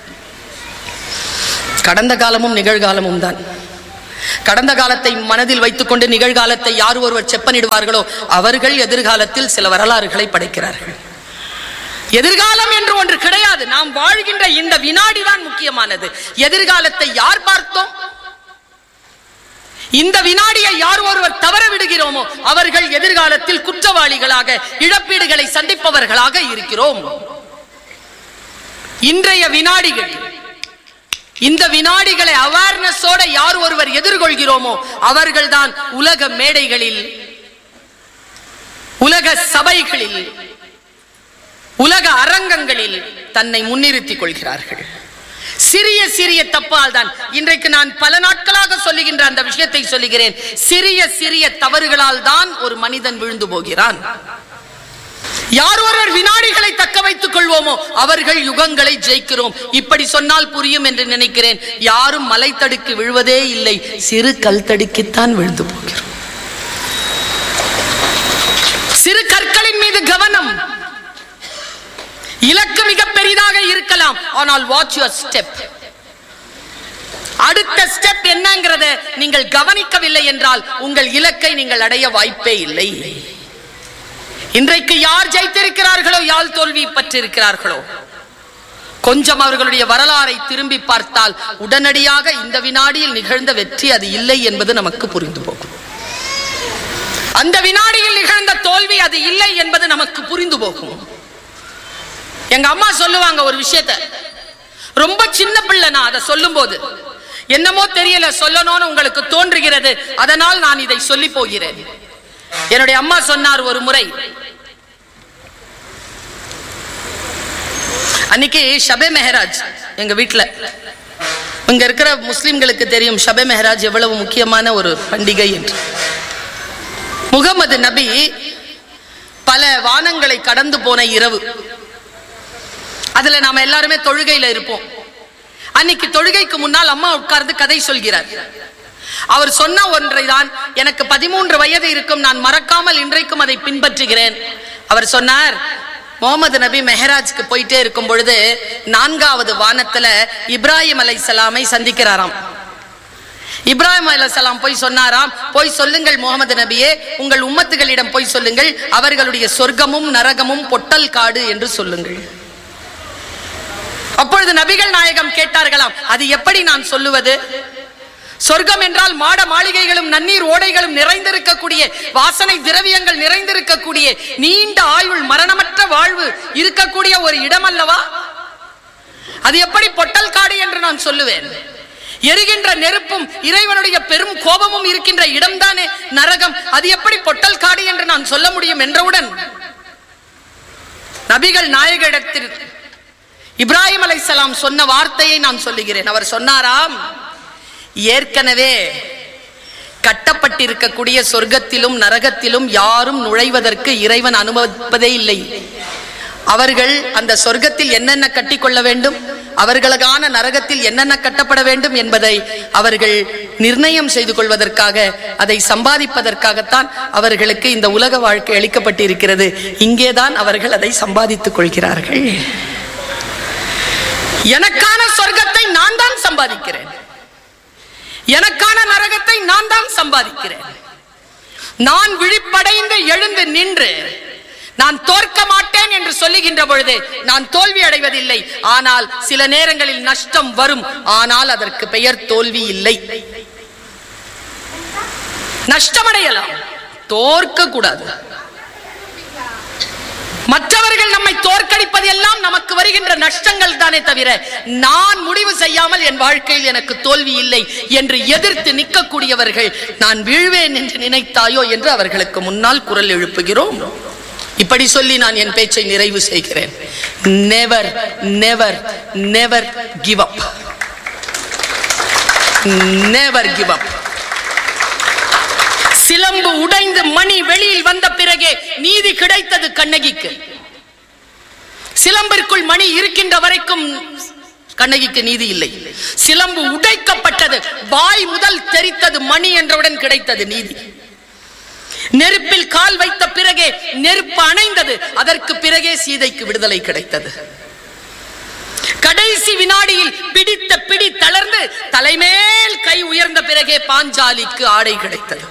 கடந்த காலமும் நிகழ்காலமும் தான் கடந்த காலத்தை மனதில் வைத்துக்கொண்டு நிகழ்காலத்தை யார் ஒருவர் செப்பனிடுவார்களோ அவர்கள் எதிர்காலத்தில் சில வரலாறுகளை படைக்கிறார்கள் எதிர்காலம் என்று ஒன்று கிடையாது நாம் வாழ்கின்ற இந்த வினாடி தான் முக்கியமானது எதிர்காலத்தை யார் பார்த்தோம் இந்த வினாடியை யார் ஒருவர் தவற விடுகிறோமோ அவர்கள் எதிர்காலத்தில் குற்றவாளிகளாக இழப்பீடுகளை சந்திப்பவர்களாக இருக்கிறோம் இன்றைய வினாடிகள் இந்த வினாடிகளை அவேர்னஸோட யார் ஒருவர் எதிர்கொள்கிறோமோ அவர்கள்தான் உலக மேடைகளில் உலக சபைகளில் உலக அரங்கங்களில் தன்னை முன்னிறுத்திக் கொள்கிறார்கள் சிறிய சிறிய தப்பால் தான் இன்றைக்கு நான் பல நாட்களாக சொல்லுகின்ற அந்த விஷயத்தை சொல்லுகிறேன் சிறிய சிறிய தவறுகளால் தான் ஒரு மனிதன் விழுந்து போகிறான் யார் ஒருவர் வினாடிகளை தக்க வைத்துக் கொள்வோமோ அவர்கள் யுகங்களை ஜெயிக்கிறோம் இப்படி சொன்னால் புரியும் என்று நினைக்கிறேன் யாரும் மலை தடுக்கி விழுவதே இல்லை சிறு கல் தடுக்கித்தான் விழுந்து போகிறோம் சிறு கற்களின் மீது கவனம் இலக்கு மிக பெரிதாக இருக்கலாம் ஆனால் வாட்ச் யுவர் ஸ்டெப் அடுத்த ஸ்டெப் என்னங்கிறத நீங்கள் கவனிக்கவில்லை என்றால் உங்கள் இலக்கை நீங்கள் அடைய வாய்ப்பே இல்லை இன்றைக்கு யார் ஜெயித்திருக்கிறார்களோ யார் தோல்வி பற்றிருக்கிறார்களோ கொஞ்சம் அவர்களுடைய வரலாறை திரும்பி பார்த்தால் உடனடியாக இந்த வினாடியில் நிகழ்ந்த வெற்றி அது இல்லை என்பது நமக்கு புரிந்து போகும் அந்த வினாடியில் நிகழ்ந்த தோல்வி அது இல்லை என்பது நமக்கு புரிந்து போகும் எங்க அம்மா சொல்லுவாங்க ஒரு விஷயத்த ரொம்ப சின்ன பிள்ளை நான் அதை சொல்லும் போது என்னமோ தெரியல சொல்லணும்னு உங்களுக்கு தோன்றுகிறது அதனால் நான் இதை சொல்லி போகிறேன் என்னுடைய அம்மா சொன்னார் ஒரு முறை அன்னைக்கு ஷபே மெஹராஜ் எங்க வீட்டுல இங்க இருக்கிற முஸ்லிம்களுக்கு தெரியும் ஷபே மெஹராஜ் எவ்வளவு முக்கியமான ஒரு பண்டிகை என்று முகமது நபி பல வானங்களை கடந்து போன இரவு அதுல நாம எல்லாருமே தொழுகையில இருப்போம் அன்னைக்கு தொழுகைக்கு முன்னால் அம்மா உட்கார்ந்து கதை சொல்கிறார் அவர் சொன்ன ஒன்றை தான் எனக்கு பதிமூன்று வயது இருக்கும் நான் மறக்காமல் இன்றைக்கும் அதை பின்பற்றுகிறேன் அவர் சொன்னார் முகமது நபி மெஹராஜ்க்கு போயிட்டே இருக்கும் பொழுது நான்காவது வானத்துல இப்ராஹிம் அலை சலாமை சந்திக்கிறாராம் இப்ராஹிம் அலைசலாம் போய் சொன்னாராம் போய் சொல்லுங்கள் முகமது நபியே உங்கள் உம்மத்துகளிடம் போய் சொல்லுங்கள் அவர்களுடைய சொர்க்கமும் நரகமும் பொட்டல் காடு என்று சொல்லுங்கள் அப்பொழுது நபிகள் நாயகம் கேட்டார்களாம் அது எப்படி நான் சொல்லுவது சொர்க்கம் என்றால் மாட மாளிகைகளும் நன்னீர் ஓடைகளும் நிறைந்திருக்கக்கூடிய வாசனை திரவியங்கள் நிறைந்திருக்கக்கூடிய நீண்ட ஆயுள் மரணமற்ற வாழ்வு இருக்கக்கூடிய ஒரு இடம் அல்லவா அது எப்படி பொட்டல் காடு என்று நான் சொல்லுவேன் எரிகின்ற நெருப்பும் இறைவனுடைய பெரும் கோபமும் இருக்கின்ற இடம்தானே நரகம் அது எப்படி பொட்டல் காடு என்று நான் சொல்ல முடியும் என்றவுடன் நபிகள் நாயகரிடத்தில் இப்ராஹிம் அலைசலாம் சொன்ன வார்த்தையை நான் சொல்லுகிறேன் அவர் சொன்னாராம் ஏற்கனவே கட்டப்பட்டிருக்கக்கூடிய சொர்க்கத்திலும் நரகத்திலும் யாரும் நுழைவதற்கு இறைவன் அனுமதிப்பதே இல்லை அவர்கள் அந்த சொர்க்கத்தில் என்னென்ன கட்டிக்கொள்ள வேண்டும் அவர்களுக்கான நரகத்தில் என்னென்ன கட்டப்பட வேண்டும் என்பதை அவர்கள் நிர்ணயம் செய்து கொள்வதற்காக அதை சம்பாதிப்பதற்காகத்தான் அவர்களுக்கு இந்த உலக வாழ்க்கை அளிக்கப்பட்டிருக்கிறது இங்கேதான் அவர்கள் அதை சம்பாதித்துக் கொள்கிறார்கள் எனக்கான சொர்க்கத்தை நான் தான் சம்பாதிக்கிறேன் எனக்கான நரகத்தை நான் தான் சம்பாதிக்கிறேன் நான் விழிப்படைந்து எழுந்து நின்று நான் தோற்க மாட்டேன் என்று சொல்லுகின்ற பொழுது நான் தோல்வி அடைவதில்லை ஆனால் சில நேரங்களில் நஷ்டம் வரும் ஆனால் அதற்கு பெயர் தோல்வி இல்லை நஷ்டமடையலாம் தோற்க கூடாது மற்றவர்கள் நம்மை தோற்கடிப்பது எல்லாம் நமக்கு வருகின்ற நஷ்டங்கள் தானே தவிர நான் முடிவு செய்யாமல் என் வாழ்க்கையில் எனக்கு தோல்வி இல்லை என்று எதிர்த்து நிற்கக்கூடியவர்கள் நான் வீழ்வேன் என்று நினைத்தாயோ என்று அவர்களுக்கு முன்னால் குரல் எழுப்புகிறோம் இப்படி சொல்லி நான் என் பேச்சை நிறைவு செய்கிறேன் never never never give up never give up சிலம்பு உடைந்து மணி வெளியில் வந்த பிறகே நீதி கிடைத்தது கண்ணகிக்கு சிலம்பிற்குள் மணி இருக்கின்ற வரைக்கும் கண்ணகிக்கு நீதி இல்லை சிலம்பு உடைக்கப்பட்டது வாய் முதல் தெரித்தது மணி என்றவுடன் கிடைத்தது நீதி நெருப்பில் கால் வைத்த பிறகே நெருப்பு அணைந்தது அதற்கு பிறகே சீதைக்கு விடுதலை கிடைத்தது கடைசி வினாடியில் பிடித்த பிடி தளர்ந்து தலைமேல் கை உயர்ந்த பிறகே பாஞ்சாலிக்கு ஆடை கிடைத்தது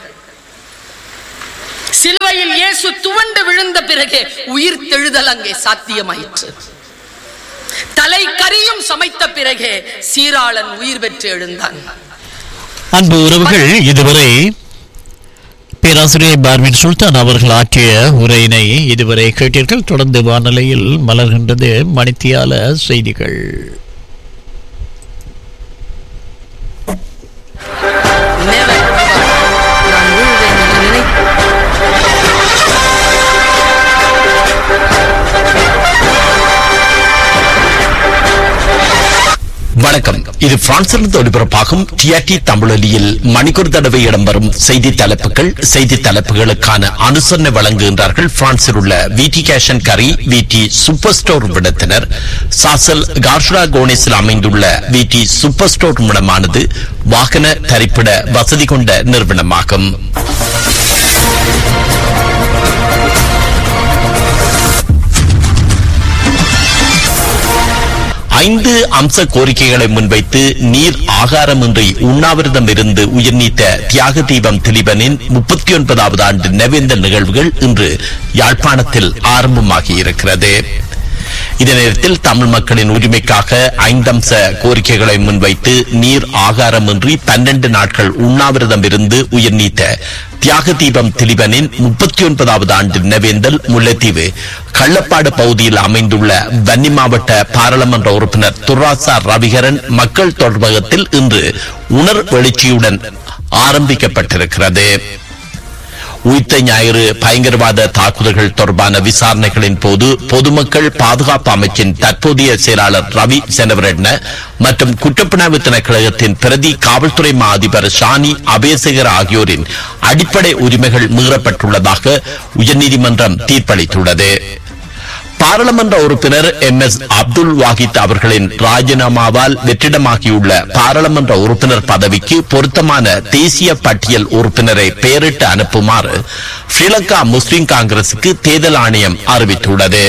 சிலுவையில் இயேசு துவண்டு விழுந்த பிறகே உயிர் தெழுதல் அங்கே சாத்தியமாயிற்று தலை கரியும் சமைத்த பிறகே சீராளன் உயிர் பெற்று எழுந்தான் அன்பு உறவுகள் இதுவரை பேராசிரியர் பார்வின் சுல்தான் அவர்கள் ஆற்றிய உரையினை இதுவரை கேட்டீர்கள் தொடர்ந்து வானொலியில் மலர்கின்றது மணித்தியால செய்திகள் Never ever. நான் விழுவேன் என்று நினை- வணக்கம் இது பிரான்சிலிருந்து ஒலிபரப்பாகும் டிஆர்டி தமிழொலியில் மணிக்கூர் தடவை இடம்பெறும் செய்தி தலைப்புகள் செய்தி தலைப்புகளுக்கான அனுசரணை வழங்குகின்றார்கள் பிரான்சில் உள்ள விடி கேஷன் கரி விடி சூப்பர் ஸ்டோர் விடத்தினர் சாசல் கார்ஷுரா கோனேஸில் அமைந்துள்ள விடி சூப்பர் ஸ்டோர் நிறுவனமானது வாகன தரிப்பிட வசதி கொண்ட நிறுவனமாகும் ஐந்து அம்ச கோரிக்கைகளை முன்வைத்து நீர் ஆகாரமின்றி உண்ணாவிரதம் இருந்து உயிர்நீத்த தியாக தீபம் திலீபனின் முப்பத்தி ஒன்பதாவது ஆண்டு நவேந்தல் நிகழ்வுகள் இன்று யாழ்ப்பாணத்தில் ஆரம்பமாகி இருக்கிறது இதே நேரத்தில் தமிழ் மக்களின் உரிமைக்காக ஐந்தம்ச கோரிக்கைகளை முன்வைத்து நீர் ஆகாரமின்றி பன்னெண்டு நாட்கள் உண்ணாவிரதம் இருந்து உயிர்நீத்த தியாக தீபம் திலீபனின் முப்பத்தி ஒன்பதாவது ஆண்டு நினைவேந்தல் முல்லைத்தீவு கள்ளப்பாடு பகுதியில் அமைந்துள்ள வன்னி மாவட்ட பாராளுமன்ற உறுப்பினர் துர்ராசா ரவிகரன் மக்கள் தொடர்பகத்தில் இன்று உணர் வெளிச்சியுடன் ஆரம்பிக்கப்பட்டிருக்கிறது உயிர்த்த ஞாயிறு பயங்கரவாத தாக்குதல்கள் தொடர்பான விசாரணைகளின் போது பொதுமக்கள் பாதுகாப்பு அமைச்சின் தற்போதைய செயலாளர் ரவி செனவரெட்ன மற்றும் குற்றப்புலனாய்வு திணைக்களகத்தின் பிரதி காவல்துறை மா அதிபர் ஷானி அபேசகர் ஆகியோரின் அடிப்படை உரிமைகள் மீறப்பட்டுள்ளதாக உயர்நீதிமன்றம் தீர்ப்பளித்துள்ளது பாராளுமன்ற உறுப்பினர் எம் எஸ் அப்துல் வாஹித் அவர்களின் ராஜினாமாவால் வெற்றிடமாகியுள்ள பாராளுமன்ற உறுப்பினர் பதவிக்கு பொருத்தமான தேசிய பட்டியல் உறுப்பினரை பெயரிட்டு அனுப்புமாறு ஸ்ரீலங்கா முஸ்லிம் காங்கிரசுக்கு தேர்தல் ஆணையம் அறிவித்துள்ளது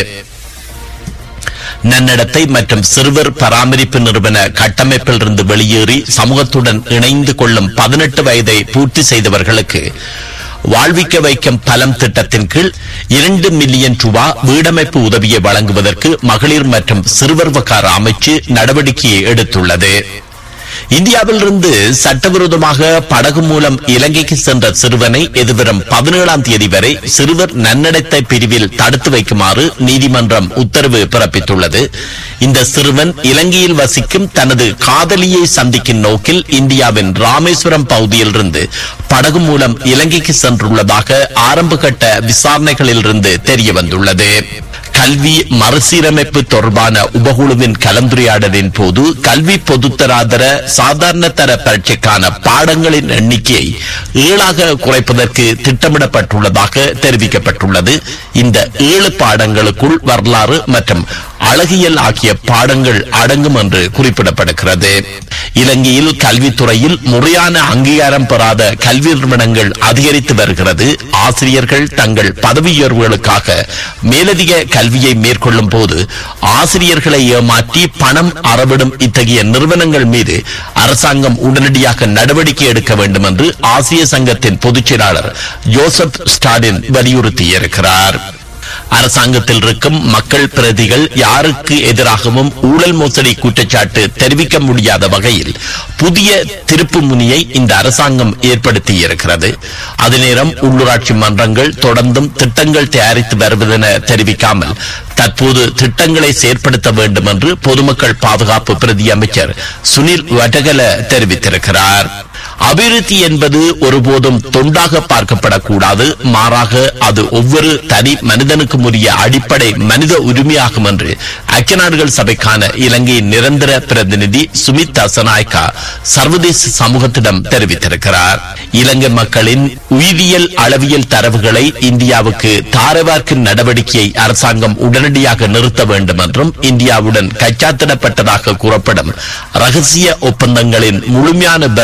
நன்னடத்தை மற்றும் சிறுவர் பராமரிப்பு நிறுவன கட்டமைப்பில் இருந்து வெளியேறி சமூகத்துடன் இணைந்து கொள்ளும் பதினெட்டு வயதை பூர்த்தி செய்தவர்களுக்கு வாழ்விக்க வைக்கும் பலம் திட்டத்தின் கீழ் இரண்டு மில்லியன் ரூபாய் வீடமைப்பு உதவியை வழங்குவதற்கு மகளிர் மற்றும் சிறுவர் விவகார அமைச்சு நடவடிக்கையை எடுத்துள்ளது இந்தியாவிலிருந்து சட்டவிரோதமாக படகு மூலம் இலங்கைக்கு சென்ற சிறுவனை எதிர்வரும் பதினேழாம் தேதி வரை சிறுவர் நன்னடத்தை பிரிவில் தடுத்து வைக்குமாறு நீதிமன்றம் உத்தரவு பிறப்பித்துள்ளது இந்த சிறுவன் இலங்கையில் வசிக்கும் தனது காதலியை சந்திக்கும் நோக்கில் இந்தியாவின் ராமேஸ்வரம் பகுதியிலிருந்து படகு மூலம் இலங்கைக்கு சென்றுள்ளதாக ஆரம்பகட்ட விசாரணைகளிலிருந்து தெரிய வந்துள்ளது கல்வி மறுசீரமைப்பு தொடர்பான உபகுழுவின் கலந்துரையாடலின் போது கல்வி பொதுத்தராதர சாதாரண தர பரீட்சைக்கான பாடங்களின் எண்ணிக்கையை ஏழாக குறைப்பதற்கு திட்டமிடப்பட்டுள்ளதாக தெரிவிக்கப்பட்டுள்ளது இந்த ஏழு பாடங்களுக்குள் வரலாறு மற்றும் அழகியல் ஆகிய பாடங்கள் அடங்கும் என்று குறிப்பிடப்படுகிறது இலங்கையில் கல்வித்துறையில் முறையான அங்கீகாரம் பெறாத கல்வி நிறுவனங்கள் அதிகரித்து வருகிறது ஆசிரியர்கள் தங்கள் பதவி உயர்வுகளுக்காக மேலதிக கல்வியை மேற்கொள்ளும் போது ஆசிரியர்களை ஏமாற்றி பணம் அறவிடும் இத்தகைய நிறுவனங்கள் மீது அரசாங்கம் உடனடியாக நடவடிக்கை எடுக்க வேண்டும் என்று ஆசிய சங்கத்தின் பொதுச் செயலாளர் ஜோசப் ஸ்டாலின் வலியுறுத்தியிருக்கிறார் அரசாங்கத்தில் இருக்கும் மக்கள் பிரதிகள் யாருக்கு எதிராகவும் ஊழல் மோசடி குற்றச்சாட்டு தெரிவிக்க முடியாத வகையில் புதிய திருப்பு முனியை இந்த அரசாங்கம் ஏற்படுத்தி இருக்கிறது அதே நேரம் உள்ளூராட்சி மன்றங்கள் தொடர்ந்தும் திட்டங்கள் தயாரித்து வருவதென தெரிவிக்காமல் தற்போது திட்டங்களை செயற்படுத்த வேண்டும் என்று பொதுமக்கள் பாதுகாப்பு பிரதி அமைச்சர் சுனில் வடகல தெரிவித்திருக்கிறார் அபிவிருத்தி என்பது ஒருபோதும் தொண்டாக பார்க்கப்படக்கூடாது மாறாக அது ஒவ்வொரு தனி மனிதனுக்கும் உரிய அடிப்படை மனித உரிமையாகும் என்று ஐக்கிய நாடுகள் சபைக்கான இலங்கையின் நிரந்தர பிரதிநிதி சுமித் அசநாயக்கா சர்வதேச சமூகத்திடம் தெரிவித்திருக்கிறார் இலங்கை மக்களின் உயிரியல் அளவியல் தரவுகளை இந்தியாவுக்கு தாரவார்க்கும் நடவடிக்கையை அரசாங்கம் உடனடியாக நிறுத்த வேண்டும் என்றும் இந்தியாவுடன் கைச்சாத்திடப்பட்டதாக கூறப்படும் ரகசிய ஒப்பந்தங்களின் முழுமையான விவரங்களை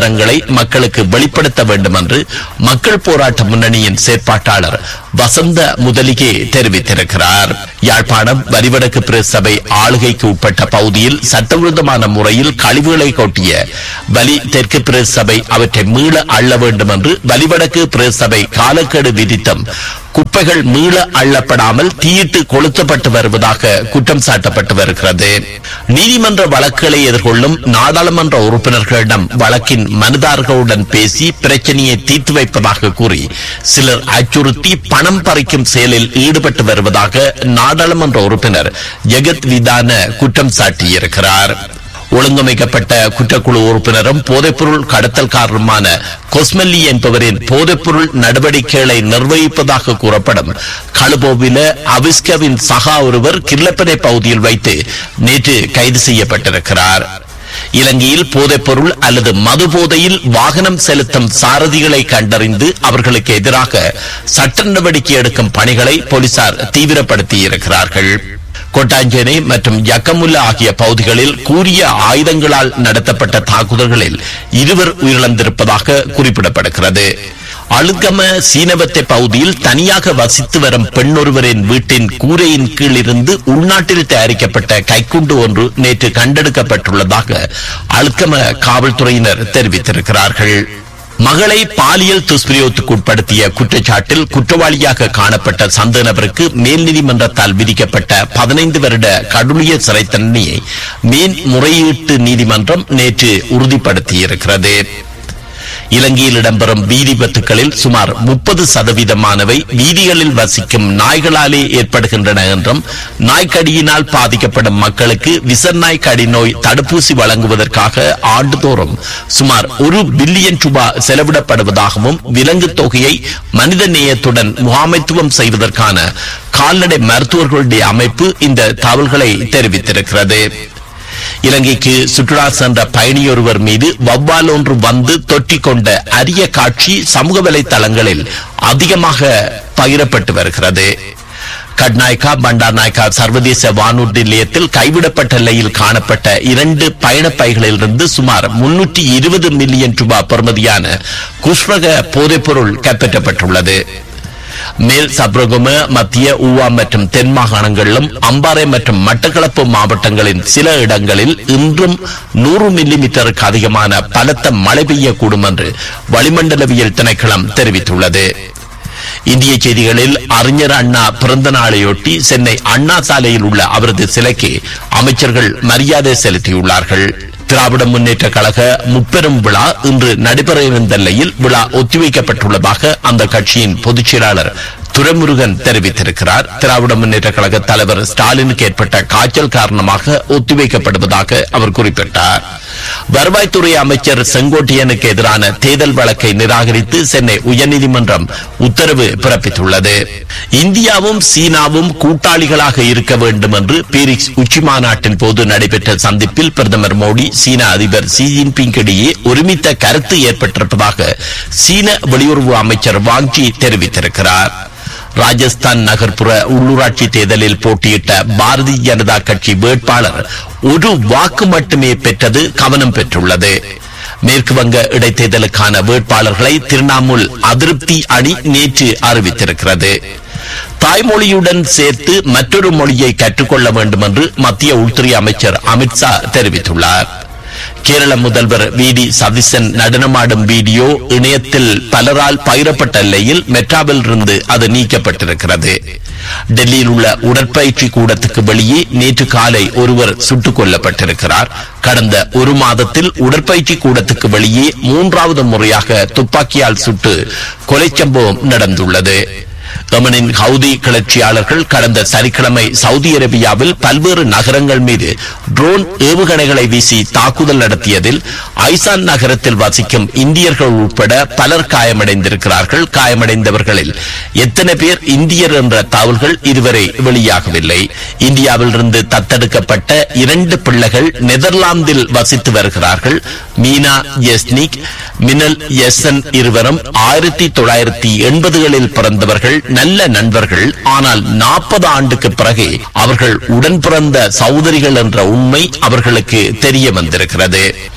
மக்களுக்கு வெளிப்படுத்த வேண்டும் என்று மக்கள் போராட்ட முன்னணியின் செயற்பாட்டாளர் வசந்த முதலிகே தெரிவித்திருக்கிறார் யாழ்ப்பாணம் வரிவடக்கு பிரசபை ஆளுகைக்கு உட்பட்ட பகுதியில் சட்டவிரோதமான முறையில் கழிவுகளை கொட்டிய வலி தெற்கு பிரசபை அவற்றை மீள அள்ள வேண்டும் என்று வலிவடக்கு பிரசபை காலக்கெடு விதித்தும் குப்பைகள் மீள அள்ளப்படாமல் தீயிட்டு கொளுத்தப்பட்டு வருவதாக குற்றம் சாட்டப்பட்டு வருகிறது நீதிமன்ற வழக்குகளை எதிர்கொள்ளும் நாடாளுமன்ற உறுப்பினர்களிடம் வழக்கின் மனுதாரர்களுடன் பேசி பிரச்சனையை தீர்த்து வைப்பதாக கூறி சிலர் அச்சுறுத்தி பணம் பறிக்கும் செயலில் ஈடுபட்டு வருவதாக நாடாளுமன்ற உறுப்பினர் ஜெகத் விதான குற்றம் சாட்டியிருக்கிறார் ஒழுங்கமைக்கப்பட்ட குற்றக்குழு உறுப்பினரும் போதைப்பொருள் கடத்தல்காரருமான கொஸ்மெல்லி என்பவரின் போதைப்பொருள் நடவடிக்கைகளை நிர்வகிப்பதாக கூறப்படும் கழுபோவில அவிஸ்கவின் சகா ஒருவர் கிர்லப்பனை பகுதியில் வைத்து நேற்று கைது செய்யப்பட்டிருக்கிறார் இலங்கையில் போதைப்பொருள் அல்லது மது போதையில் வாகனம் செலுத்தும் சாரதிகளை கண்டறிந்து அவர்களுக்கு எதிராக சட்ட நடவடிக்கை எடுக்கும் பணிகளை போலீசார் தீவிரப்படுத்தி இருக்கிறார்கள் கொட்டாஞ்சேனை மற்றும் யக்கமுல்லா ஆகிய பகுதிகளில் கூறிய ஆயுதங்களால் நடத்தப்பட்ட தாக்குதல்களில் இருவர் உயிரிழந்திருப்பதாக குறிப்பிடப்படுகிறது அழுகம சீனவத்தை பகுதியில் தனியாக வசித்து வரும் பெண்ணொருவரின் வீட்டின் கூரையின் கீழ் இருந்து உள்நாட்டில் தயாரிக்கப்பட்ட கைக்குண்டு ஒன்று நேற்று கண்டெடுக்கப்பட்டுள்ளதாக அழுக்கம காவல்துறையினர் தெரிவித்திருக்கிறார்கள் மகளை பாலியல் துஷ்பிரயோகத்துக்கு உட்படுத்திய குற்றச்சாட்டில் குற்றவாளியாக காணப்பட்ட சந்த நபருக்கு மேல் நீதிமன்றத்தால் விதிக்கப்பட்ட பதினைந்து வருட கடூழிய சிறை தண்டனையை மேன் முறையீட்டு நீதிமன்றம் நேற்று உறுதிப்படுத்தியிருக்கிறது இலங்கையில் இடம்பெறும் வீதி விபத்துகளில் சுமார் முப்பது சதவீதமானவை வீதிகளில் வசிக்கும் நாய்களாலே ஏற்படுகின்றன என்றும் நாய்க்கடியினால் பாதிக்கப்படும் மக்களுக்கு விசநாய் கடி நோய் தடுப்பூசி வழங்குவதற்காக ஆண்டுதோறும் சுமார் ஒரு பில்லியன் ரூபாய் செலவிடப்படுவதாகவும் விலங்கு தொகையை மனித நேயத்துடன் முகாமைத்துவம் செய்வதற்கான கால்நடை மருத்துவர்களுடைய அமைப்பு இந்த தகவல்களை தெரிவித்திருக்கிறது இலங்கைக்கு சுற்றுலா சென்ற பயணியொருவர் மீது வவ்வால் ஒன்று வந்து தொற்றிக் கொண்ட அரிய காட்சி சமூக வலைத்தளங்களில் அதிகமாக பகிரப்பட்டு வருகிறது கட்நாயக்கா பண்டார்நாயக்கா சர்வதேச வானூர்தி நிலையத்தில் கைவிடப்பட்ட நிலையில் காணப்பட்ட இரண்டு பயணப் பைகளிலிருந்து சுமார் முன்னூற்றி இருபது மில்லியன் ரூபாய் பெறுமதியான குஷ்மக போதைப்பொருள் கைப்பற்றப்பட்டுள்ளது மேல் சப்ரகும மத்திய ஊவா மற்றும் தென் மாகாணங்களிலும் அம்பாறை மற்றும் மட்டக்களப்பு மாவட்டங்களின் சில இடங்களில் இன்றும் நூறு மில்லி மீட்டருக்கு அதிகமான பலத்த மழை பெய்யக்கூடும் என்று வளிமண்டலவியல் திணைக்களம் தெரிவித்துள்ளது இந்திய செய்திகளில் அறிஞர் அண்ணா பிறந்த நாளையொட்டி சென்னை அண்ணா சாலையில் உள்ள அவரது சிலைக்கு அமைச்சர்கள் மரியாதை செலுத்தியுள்ளார்கள் திராவிட முன்னேற்ற கழக முப்பெரும் விழா இன்று நடைபெற இருந்த நிலையில் விழா ஒத்திவைக்கப்பட்டுள்ளதாக அந்த கட்சியின் பொதுச் செயலாளர் துரைமுருகன் தெரிவித்திருக்கிறார் திராவிட முன்னேற்ற கழக தலைவர் ஸ்டாலினுக்கு ஏற்பட்ட காய்ச்சல் காரணமாக ஒத்திவைக்கப்படுவதாக அவர் குறிப்பிட்டார் வருவாய்த்துறை அமைச்சர் செங்கோட்டையனுக்கு எதிரான தேர்தல் வழக்கை நிராகரித்து சென்னை உயர்நீதிமன்றம் உத்தரவு பிறப்பித்துள்ளது இந்தியாவும் சீனாவும் கூட்டாளிகளாக இருக்க வேண்டும் என்று பீரிக்ஸ் உச்சி மாநாட்டின் போது நடைபெற்ற சந்திப்பில் பிரதமர் மோடி சீன அதிபர் ஷி ஜின்பிங் இடையே ஒருமித்த கருத்து ஏற்பட்டிருப்பதாக சீன வெளியுறவு அமைச்சர் வாங்ஜி தெரிவித்திருக்கிறார் ராஜஸ்தான் நகர்ப்புற உள்ளூராட்சி தேர்தலில் போட்டியிட்ட பாரதிய ஜனதா கட்சி வேட்பாளர் ஒரு வாக்கு மட்டுமே பெற்றது கவனம் பெற்றுள்ளது மேற்கு வங்க இடைத்தேர்தலுக்கான வேட்பாளர்களை திரிணாமுல் அதிருப்தி அணி நேற்று அறிவித்திருக்கிறது தாய்மொழியுடன் சேர்த்து மற்றொரு மொழியை கற்றுக்கொள்ள வேண்டும் என்று மத்திய உள்துறை அமைச்சர் அமித்ஷா தெரிவித்துள்ளார் கேரள முதல்வர் வி டி சதீசன் நடனமாடும் வீடியோ இணையத்தில் பலரால் பகிரப்பட்ட நிலையில் மெட்ராவில் இருந்து அது நீக்கப்பட்டிருக்கிறது டெல்லியில் உள்ள உடற்பயிற்சி கூடத்துக்கு வெளியே நேற்று காலை ஒருவர் சுட்டுக் கொல்லப்பட்டிருக்கிறார் கடந்த ஒரு மாதத்தில் உடற்பயிற்சி கூடத்துக்கு வெளியே மூன்றாவது முறையாக துப்பாக்கியால் சுட்டு கொலை சம்பவம் நடந்துள்ளது யமனின் ஹவுதி கிளர்ச்சியாளர்கள் கடந்த சனிக்கிழமை சவுதி அரேபியாவில் பல்வேறு நகரங்கள் மீது ட்ரோன் ஏவுகணைகளை வீசி தாக்குதல் நடத்தியதில் ஐசான் நகரத்தில் வசிக்கும் இந்தியர்கள் உட்பட பலர் காயமடைந்திருக்கிறார்கள் காயமடைந்தவர்களில் எத்தனை பேர் இந்தியர் என்ற தகவல்கள் இதுவரை வெளியாகவில்லை இந்தியாவில் இருந்து தத்தெடுக்கப்பட்ட இரண்டு பிள்ளைகள் நெதர்லாந்தில் வசித்து வருகிறார்கள் மீனா எஸ்னிக் மினல் எஸ்என் இருவரும் ஆயிரத்தி தொள்ளாயிரத்தி எண்பதுகளில் பிறந்தவர்கள் நல்ல நண்பர்கள் ஆனால் நாற்பது ஆண்டுக்கு பிறகு அவர்கள் உடன் பிறந்த சகோதரிகள் என்ற உண்மை அவர்களுக்கு தெரிய வந்திருக்கிறது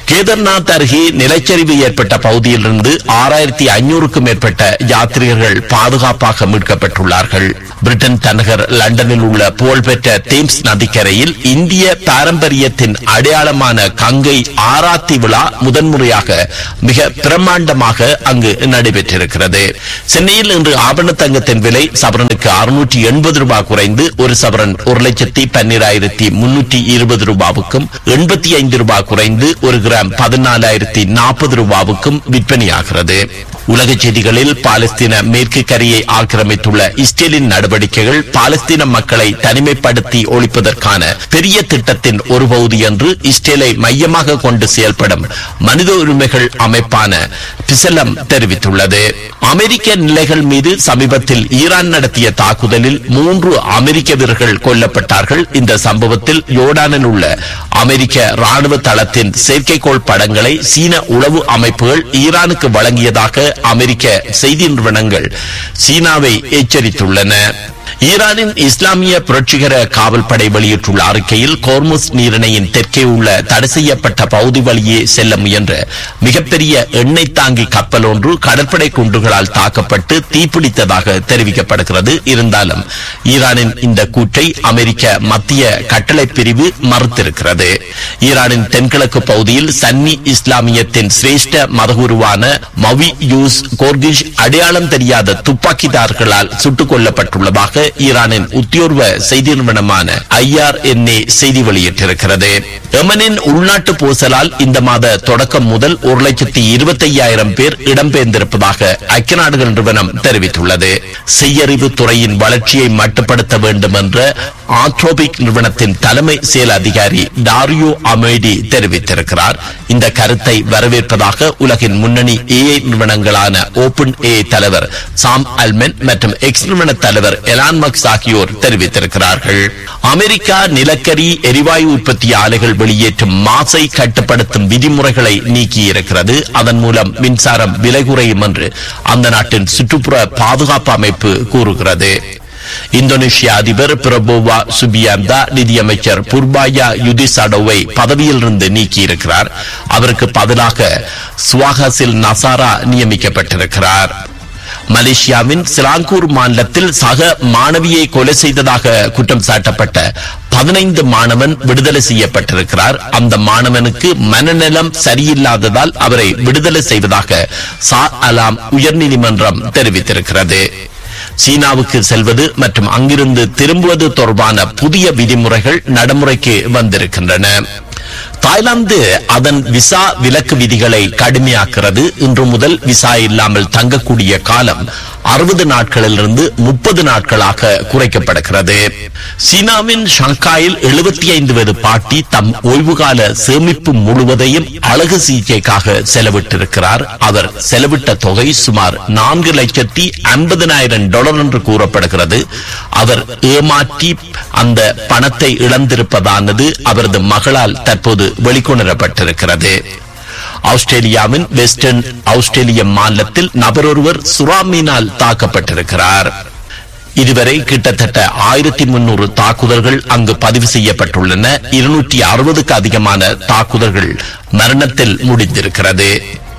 கேதார்நாத் அருகே நிலச்சரிவு ஏற்பட்ட பகுதியிலிருந்து ஆறாயிரத்தி ஐநூறுக்கும் மேற்பட்ட யாத்ரீகர்கள் பாதுகாப்பாக மீட்கப்பட்டுள்ளார்கள் பிரிட்டன் தலைநகர் லண்டனில் உள்ள புகழ்பெற்ற தேம்ஸ் நதிக்கரையில் இந்திய பாரம்பரியத்தின் அடையாளமான கங்கை ஆராத்தி விழா முதன்முறையாக மிக பிரம்மாண்டமாக அங்கு நடைபெற்றிருக்கிறது சென்னையில் இன்று ஆபரண தங்கத்தின் விலை சவரனுக்கு அறுநூற்றி எண்பது ரூபாய் குறைந்து ஒரு சவரன் ஒரு லட்சத்தி பன்னிராயிரத்தி முன்னூற்றி இருபது ரூபாவுக்கும் எண்பத்தி ஐந்து ரூபாய் குறைந்து ஒரு கிராம் பதினாலாயிரத்தி நாற்பது ரூபாவுக்கும் விற்பனையாகிறது உலக செய்திகளில் பாலஸ்தீன மேற்கு கரையை ஆக்கிரமித்துள்ள இஸ்ரேலின் நடவடிக்கைகள் பாலஸ்தீன மக்களை தனிமைப்படுத்தி ஒழிப்பதற்கான பெரிய திட்டத்தின் ஒரு பகுதி என்று இஸ்ரேலை மையமாக கொண்டு செயல்படும் மனித உரிமைகள் அமைப்பான பிசலம் தெரிவித்துள்ளது அமெரிக்க நிலைகள் மீது சமீபத்தில் ஈரான் நடத்திய தாக்குதலில் மூன்று அமெரிக்க வீரர்கள் கொல்லப்பட்டார்கள் இந்த சம்பவத்தில் யோர்டானில் உள்ள அமெரிக்க ராணுவ தளத்தின் செயற்கைக்கோள் படங்களை சீன உளவு அமைப்புகள் ஈரானுக்கு வழங்கியதாக அமெரிக்க செய்தி நிறுவனங்கள் சீனாவை எச்சரித்துள்ளன ஈரானின் இஸ்லாமிய புரட்சிகர காவல்படை வெளியிட்டுள்ள அறிக்கையில் கோர்முஸ் நீரிணையின் தெற்கே உள்ள தடை செய்யப்பட்ட பகுதி வழியே செல்ல முயன்ற மிகப்பெரிய எண்ணெய் தாங்கி கப்பல் ஒன்று கடற்படை குண்டுகளால் தாக்கப்பட்டு தீப்பிடித்ததாக தெரிவிக்கப்படுகிறது இருந்தாலும் ஈரானின் இந்த கூற்றை அமெரிக்க மத்திய கட்டளை பிரிவு மறுத்திருக்கிறது ஈரானின் தென்கிழக்கு பகுதியில் சன்னி இஸ்லாமியத்தின் சிரேஷ்ட மதகுருவான மவி யூஸ் கோர்கிஷ் அடையாளம் தெரியாத துப்பாக்கிதார்களால் சுட்டுக் கொல்லப்பட்டுள்ளதாக ஈரானின் உத்தியோர்வ செய்தி நிறுவனமான ஐஆர்என்ஏ செய்தி வெளியிட்டிருக்கிறது எமனின் உள்நாட்டு பூசலால் இந்த மாத தொடக்கம் முதல் ஒரு லட்சத்தி இருபத்தி ஐயாயிரம் பேர் இடம்பெயர்ந்திருப்பதாக ஐக்கிய நாடுகள் நிறுவனம் தெரிவித்துள்ளது செய்யறிவு துறையின் வளர்ச்சியை மட்டுப்படுத்த வேண்டும் என்ற ஆத்ரோபிக் நிறுவனத்தின் தலைமை செயல் அதிகாரி டாரியோ அமேடி தெரிவித்திருக்கிறார் இந்த கருத்தை வரவேற்பதாக உலகின் முன்னணி ஏஐ நிறுவனங்களான ஓபன் ஏ தலைவர் சாம் அல்மென் மற்றும் எக்ஸ் நிறுவன தலைவர் எலான் மக்ஸ் ஆகியோர் தெரிவித்திருக்கிறார்கள் அமெரிக்கா நிலக்கரி எரிவாயு உற்பத்தி ஆலைகள் வெளியேற்றும் மாசை கட்டுப்படுத்தும் விதிமுறைகளை நீக்கியிருக்கிறது அதன் மூலம் மின்சாரம் விலை குறையும் என்று அந்த நாட்டின் சுற்றுப்புற பாதுகாப்பு அமைப்பு கூறுகிறது இந்தோனேஷிய அதிபர் பிரபோவா சுபியாந்தா நிதியமைச்சர் புர்பாயா யுதிசாடோவை பதவியிலிருந்து நீக்கியிருக்கிறார் அவருக்கு பதிலாக சுவாகசில் நசாரா நியமிக்கப்பட்டிருக்கிறார் மலேசியாவின் சிலாங்கூர் மாநிலத்தில் சக மாணவியை கொலை செய்ததாக குற்றம் சாட்டப்பட்ட பதினைந்து மாணவன் விடுதலை செய்யப்பட்டிருக்கிறார் அந்த மாணவனுக்கு மனநலம் சரியில்லாததால் அவரை விடுதலை செய்வதாக சா அலாம் உயர்நீதிமன்றம் தெரிவித்திருக்கிறது சீனாவுக்கு செல்வது மற்றும் அங்கிருந்து திரும்புவது தொடர்பான புதிய விதிமுறைகள் நடைமுறைக்கு வந்திருக்கின்றன தாய்லாந்து அதன் விசா விலக்கு விதிகளை கடுமையாக்கிறது இன்று முதல் விசா இல்லாமல் தங்கக்கூடிய காலம் அறுபது நாட்களிலிருந்து முப்பது நாட்களாக குறைக்கப்படுகிறது சீனாவின் ஷங்காயில் எழுபத்தி ஐந்து வயது பாட்டி தம் ஓய்வுகால சேமிப்பு முழுவதையும் அழகு சிகிச்சைக்காக செலவிட்டிருக்கிறார் அவர் செலவிட்ட தொகை சுமார் நான்கு லட்சத்தி ஐம்பதனாயிரம் டாலர் என்று கூறப்படுகிறது அவர் ஏமாற்றி அந்த பணத்தை இழந்திருப்பதானது அவரது மகளால் தற்போது வெளிக்கொணரப்பட்டிருக்கிறது ஆஸ்திரேலியாவின் வெஸ்டர்ன் ஆஸ்திரேலிய மாநிலத்தில் நபரொருவர் சுறாமீனால் தாக்கப்பட்டிருக்கிறார் இதுவரை கிட்டத்தட்ட ஆயிரத்தி முன்னூறு தாக்குதல்கள் அங்கு பதிவு செய்யப்பட்டுள்ளன இருநூற்றி அறுபதுக்கு அதிகமான தாக்குதல்கள் மரணத்தில் முடிந்திருக்கிறது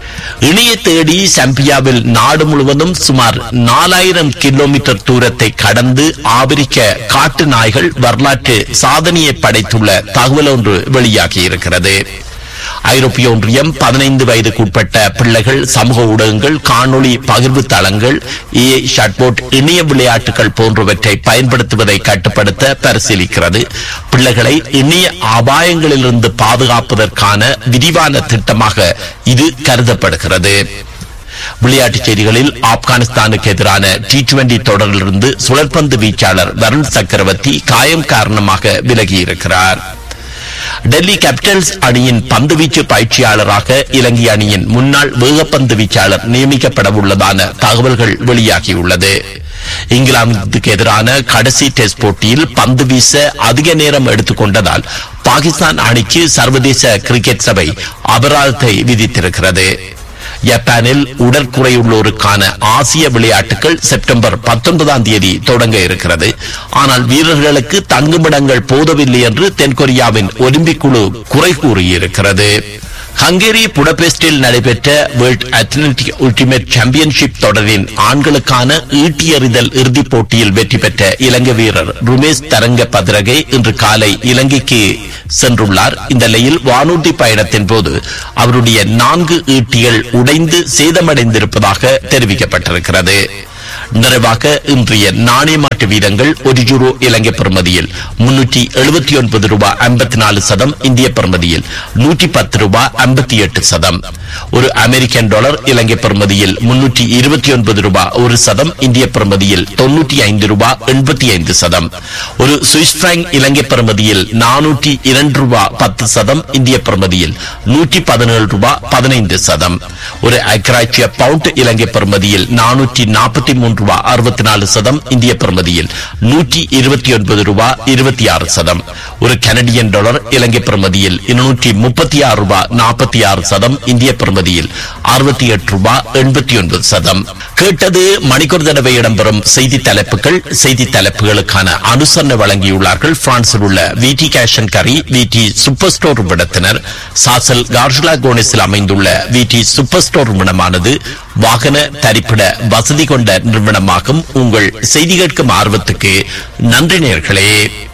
இணைய தேடி சம்பியாவில் நாடு முழுவதும் சுமார் நாலாயிரம் கிலோமீட்டர் தூரத்தை கடந்து ஆபிரிக்க காட்டு நாய்கள் வரலாற்று சாதனையை படைத்துள்ள தகவல் ஒன்று வெளியாகி இருக்கிறது ஐரோப்பிய ஒன்றியம் பதினைந்து வயதுக்குட்பட்ட பிள்ளைகள் சமூக ஊடகங்கள் காணொளி பகிர்வு தளங்கள் ஏ ஷட்போட் இணைய விளையாட்டுகள் போன்றவற்றை பயன்படுத்துவதை கட்டுப்படுத்த பரிசீலிக்கிறது பிள்ளைகளை இணைய அபாயங்களிலிருந்து பாதுகாப்பதற்கான விரிவான திட்டமாக இது கருதப்படுகிறது விளையாட்டுச் செய்திகளில் ஆப்கானிஸ்தானுக்கு எதிரான டி டுவெண்டி தொடரிலிருந்து சுழற்பந்து வீச்சாளர் வருண் சக்கரவர்த்தி காயம் காரணமாக விலகியிருக்கிறார் டெல்லி கேபிட்டல்ஸ் அணியின் பந்துவீச்சு பயிற்சியாளராக இலங்கை அணியின் முன்னாள் வேகப்பந்து வீச்சாளர் நியமிக்கப்பட உள்ளதான தகவல்கள் வெளியாகியுள்ளது இங்கிலாந்துக்கு எதிரான கடைசி டெஸ்ட் போட்டியில் பந்து வீச அதிக நேரம் எடுத்துக்கொண்டதால் பாகிஸ்தான் அணிக்கு சர்வதேச கிரிக்கெட் சபை அபராதத்தை விதித்திருக்கிறது ஜப்பானில் உடற்குறையுள்ளோருக்கான ஆசிய விளையாட்டுகள் செப்டம்பர் பத்தொன்பதாம் தேதி தொடங்க இருக்கிறது ஆனால் வீரர்களுக்கு தங்குமிடங்கள் போதவில்லை என்று தென்கொரியாவின் ஒலிம்பிக் குழு குறை கூறியிருக்கிறது ஹங்கேரி புடபெஸ்டில் நடைபெற்ற வேர்ல்ட் அத்லெட்டிக் அல்டிமேட் சாம்பியன்ஷிப் தொடரின் ஆண்களுக்கான ஈட்டி எறிதல் இறுதிப் போட்டியில் வெற்றி பெற்ற இலங்கை வீரர் ருமேஷ் தரங்க பத்ரகை இன்று காலை இலங்கைக்கு சென்றுள்ளார் இந்த நிலையில் வானூர்தி பயணத்தின் போது அவருடைய நான்கு ஈட்டிகள் உடைந்து சேதமடைந்திருப்பதாக தெரிவிக்கப்பட்டிருக்கிறது நிறைவாக இன்றைய நாணய மாற்று வீதங்கள் ஒரு யூரோ இலங்கை பெறுமதியில் முன்னூற்றி எழுபத்தி ஒன்பது ரூபாய் ஐம்பத்தி நாலு சதம் இந்திய பெறுமதியில் நூற்றி பத்து ரூபாய் ஐம்பத்தி எட்டு சதம் ஒரு அமெரிக்கன் டாலர் இலங்கை பெறுமதியில் முன்னூற்றி இருபத்தி ஒன்பது ரூபாய் ஒரு சதம் இந்திய பெறுமதியில் தொன்னூற்றி ஐந்து ரூபாய் எண்பத்தி ஐந்து சதம் ஒரு சுவிஸ் பிராங்க் இலங்கை பெறுமதியில் நானூற்றி இரண்டு ரூபாய் பத்து சதம் இந்திய பெறுமதியில் நூற்றி பதினேழு ரூபாய் பதினைந்து சதம் ஒரு அக்ராட்சிய பவுண்ட் இலங்கை பெறுமதியில் நானூற்றி நாற்பத்தி மூன்று ரூபாய் அறுபத்தி நாலு சதம் இந்திய பெறுமதியில் நூற்றி இருபத்தி ஒன்பது ரூபாய் இருபத்தி ஆறு சதம் ஒரு கனடியன் டாலர் இலங்கை பெறுமதியில் இருநூற்றி முப்பத்தி ஆறு ரூபாய் நாற்பத்தி ஆறு சதம் இந்திய பெறுமதியில் அறுபத்தி எட்டு ரூபாய் எண்பத்தி ஒன்பது சதம் கேட்டது மணிக்கூர் தடவை இடம்பெறும் செய்தி தலைப்புகள் செய்தி தலைப்புகளுக்கான அனுசரணை வழங்கியுள்ளார்கள் பிரான்சில் உள்ள விடி கேஷன் கரி விடி சூப்பர் ஸ்டோர் விடத்தினர் சாசல் கார்ஜுலா கோனிஸில் அமைந்துள்ள விடி சூப்பர் ஸ்டோர் நிறுவனமானது வாகன தரிப்பிட வசதி கொண்ட நிறுவனமாகும் உங்கள் செய்தி கேட்கும் ஆர்வத்துக்கு நன்றி நேர்களே